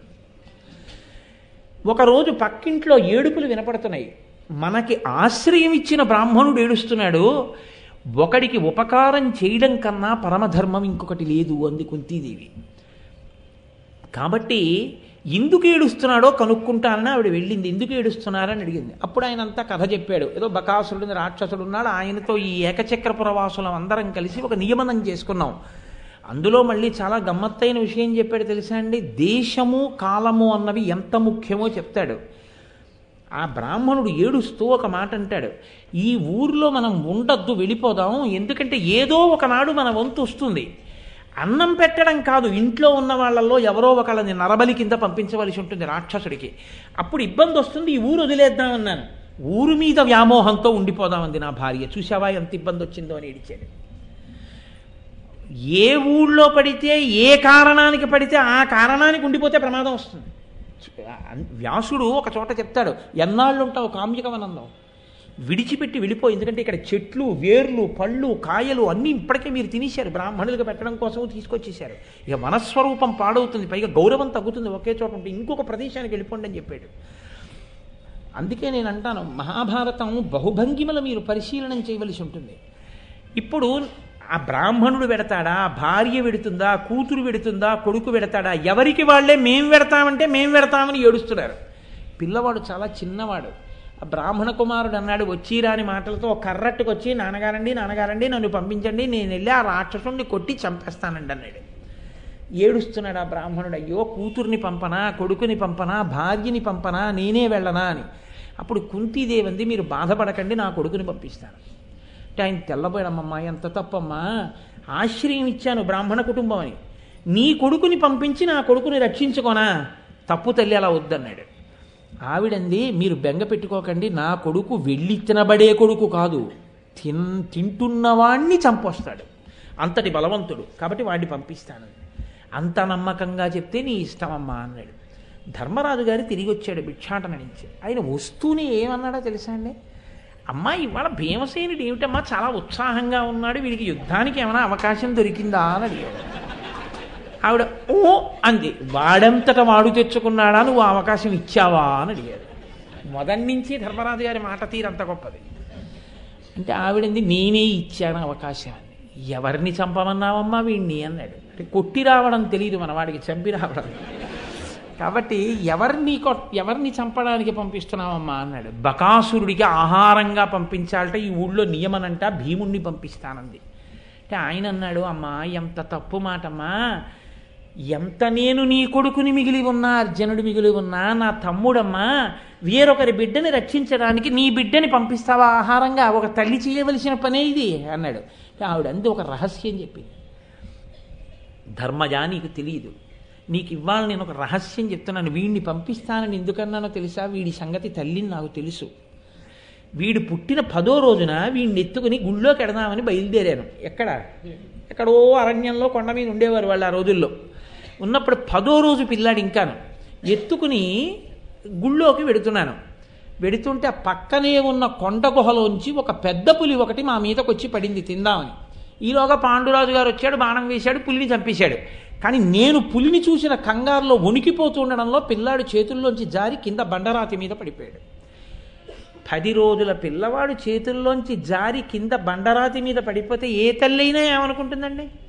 ఒకరోజు పక్కింట్లో ఏడుపులు వినపడుతున్నాయి మనకి ఆశ్రయం ఇచ్చిన బ్రాహ్మణుడు ఏడుస్తున్నాడు ఒకడికి ఉపకారం చేయడం కన్నా పరమధర్మం ఇంకొకటి లేదు అంది కుంతీదేవి కాబట్టి ఎందుకు ఏడుస్తున్నాడో కనుక్కుంటానని ఆవిడ వెళ్ళింది ఎందుకు ఏడుస్తున్నారని అడిగింది అప్పుడు ఆయన అంతా కథ చెప్పాడు ఏదో బకాసురుడిని రాక్షసుడు ఉన్నాడు ఆయనతో ఈ ఏకచక్ర పురవాసులం అందరం కలిసి ఒక నియమనం చేసుకున్నాం అందులో మళ్ళీ చాలా గమ్మత్తైన విషయం చెప్పాడు తెలుసా అండి దేశము కాలము అన్నవి ఎంత ముఖ్యమో చెప్తాడు ఆ బ్రాహ్మణుడు ఏడుస్తూ ఒక మాట అంటాడు ఈ ఊర్లో మనం ఉండద్దు వెళ్ళిపోదాం ఎందుకంటే ఏదో ఒకనాడు మన వంతు వస్తుంది అన్నం పెట్టడం కాదు ఇంట్లో ఉన్న వాళ్ళల్లో ఎవరో ఒకళ్ళని నరబలి కింద పంపించవలసి ఉంటుంది రాక్షసుడికి అప్పుడు ఇబ్బంది వస్తుంది ఈ ఊరు వదిలేద్దామన్నాను ఊరు మీద వ్యామోహంతో ఉండిపోదామంది నా భార్య చూసావా ఎంత ఇబ్బంది వచ్చిందో అని ఏడిచాడు ఏ ఊళ్ళో పడితే ఏ కారణానికి పడితే ఆ కారణానికి ఉండిపోతే ప్రమాదం వస్తుంది వ్యాసుడు ఒక చోట చెప్తాడు ఎన్నాళ్ళు ఉంటావు కామ్యకవనంలో విడిచిపెట్టి వెళ్ళిపో ఎందుకంటే ఇక్కడ చెట్లు వేర్లు పళ్ళు కాయలు అన్నీ ఇప్పటికే మీరు తినేశారు బ్రాహ్మణులకు పెట్టడం కోసం తీసుకొచ్చేసారు ఇక మనస్వరూపం పాడవుతుంది పైగా గౌరవం తగ్గుతుంది ఒకే చోట ఉంటే ఇంకొక ప్రదేశానికి వెళ్ళిపోండి అని చెప్పాడు అందుకే నేను అంటాను మహాభారతం బహుభంగిమలు మీరు పరిశీలనం చేయవలసి ఉంటుంది ఇప్పుడు ఆ బ్రాహ్మణుడు పెడతాడా భార్య పెడుతుందా కూతురు పెడుతుందా కొడుకు పెడతాడా ఎవరికి వాళ్ళే మేం పెడతామంటే మేం పెడతామని ఏడుస్తున్నారు పిల్లవాడు చాలా చిన్నవాడు ఆ బ్రాహ్మణ కుమారుడు అన్నాడు వచ్చిరాని మాటలతో ఒక కర్రట్టుకు వచ్చి నాన్నగారండి నాన్నగారండి నన్ను పంపించండి నేను వెళ్ళి ఆ రాక్షసుని కొట్టి చంపేస్తానండి అన్నాడు ఏడుస్తున్నాడు ఆ బ్రాహ్మణుడు అయ్యో కూతుర్ని పంపనా కొడుకుని పంపనా భార్యని పంపనా నేనే వెళ్ళనా అని అప్పుడు కుంతీదేవంది మీరు బాధపడకండి నా కొడుకుని పంపిస్తాను అంటే ఆయన తెల్లబోయాడమ్మమ్మా ఎంత తప్పమ్మా ఆశ్రయం ఇచ్చాను బ్రాహ్మణ కుటుంబం అని నీ కొడుకుని పంపించి నా కొడుకుని రక్షించుకోనా తప్పు తల్లి అలా వద్దన్నాడు ఆవిడంది మీరు బెంగ పెట్టుకోకండి నా కొడుకు వెళ్ళి తినబడే కొడుకు కాదు తిన్ తింటున్నవాణ్ణి చంపొస్తాడు అంతటి బలవంతుడు కాబట్టి వాడిని పంపిస్తాను అంత నమ్మకంగా చెప్తే నీ ఇష్టమమ్మా అన్నాడు ధర్మరాజు గారు తిరిగి వచ్చాడు భిక్షాటన నుంచి ఆయన వస్తూనే ఏమన్నాడో తెలుసా అండి అమ్మా ఇవాళ భీమసేనుడు ఏమిటమ్మా చాలా ఉత్సాహంగా ఉన్నాడు వీడికి యుద్ధానికి ఏమైనా అవకాశం దొరికిందా అని అడిగాడు ఆవిడ ఓ అంది వాడంతట వాడు తెచ్చుకున్నాడా నువ్వు ఆ అవకాశం ఇచ్చావా అని అడిగాడు మొదటి నుంచి ధర్మరాజు గారి మాట తీరంత గొప్పది అంటే ఆవిడంది నేనే ఇచ్చాను అవకాశం అని ఎవరిని చంపమన్నావమ్మా వీడిని అన్నాడు అంటే కొట్టి రావడం తెలియదు మన వాడికి చంపి రావడం కాబట్టి ఎవరిని కొ- ఎవరిని చంపడానికి పంపిస్తున్నావమ్మా అన్నాడు బకాసురుడికి ఆహారంగా పంపించాలట ఈ ఊళ్ళో నియమనంట భీముణ్ణి పంపిస్తానంది అంటే ఆయన అన్నాడు అమ్మా ఎంత తప్పు మాటమ్మా ఎంత నేను నీ కొడుకుని మిగిలి ఉన్నా అర్జునుడు మిగిలి ఉన్నా నా తమ్ముడమ్మా వేరొకరి బిడ్డని రక్షించడానికి నీ బిడ్డని పంపిస్తావా ఆహారంగా ఒక తల్లి చేయవలసిన పనే ఇది అన్నాడు ఆవిడ అంది ఒక రహస్యం చెప్పింది ధర్మజా నీకు తెలియదు నీకు ఇవ్వాలి నేను ఒక రహస్యం చెప్తున్నాను వీడిని పంపిస్తానని ఎందుకన్నానో తెలుసా వీడి సంగతి తల్లిని నాకు తెలుసు వీడు పుట్టిన పదో రోజున వీడిని ఎత్తుకుని గుళ్ళోకి ఎడదామని బయలుదేరాను ఎక్కడ ఎక్కడో అరణ్యంలో కొండ మీద ఉండేవారు వాళ్ళు ఆ రోజుల్లో ఉన్నప్పుడు పదో రోజు పిల్లాడు ఇంకాను ఎత్తుకుని గుళ్ళోకి వెడుతున్నాను వెడుతుంటే ఆ పక్కనే ఉన్న కొండ గుహలోంచి ఒక పెద్ద పులి ఒకటి మా మీదకి వచ్చి పడింది తిందామని ఈలోగా పాండురాజు గారు వచ్చాడు బాణం వేశాడు పులిని చంపేశాడు కానీ నేను పులిని చూసిన కంగారులో వణికిపోతూ ఉండడంలో పిల్లాడు చేతుల్లోంచి జారి కింద బండరాతి మీద పడిపోయాడు పది రోజుల పిల్లవాడు చేతుల్లోంచి జారి కింద బండరాతి మీద పడిపోతే ఏ తల్లైనా ఏమనుకుంటుందండి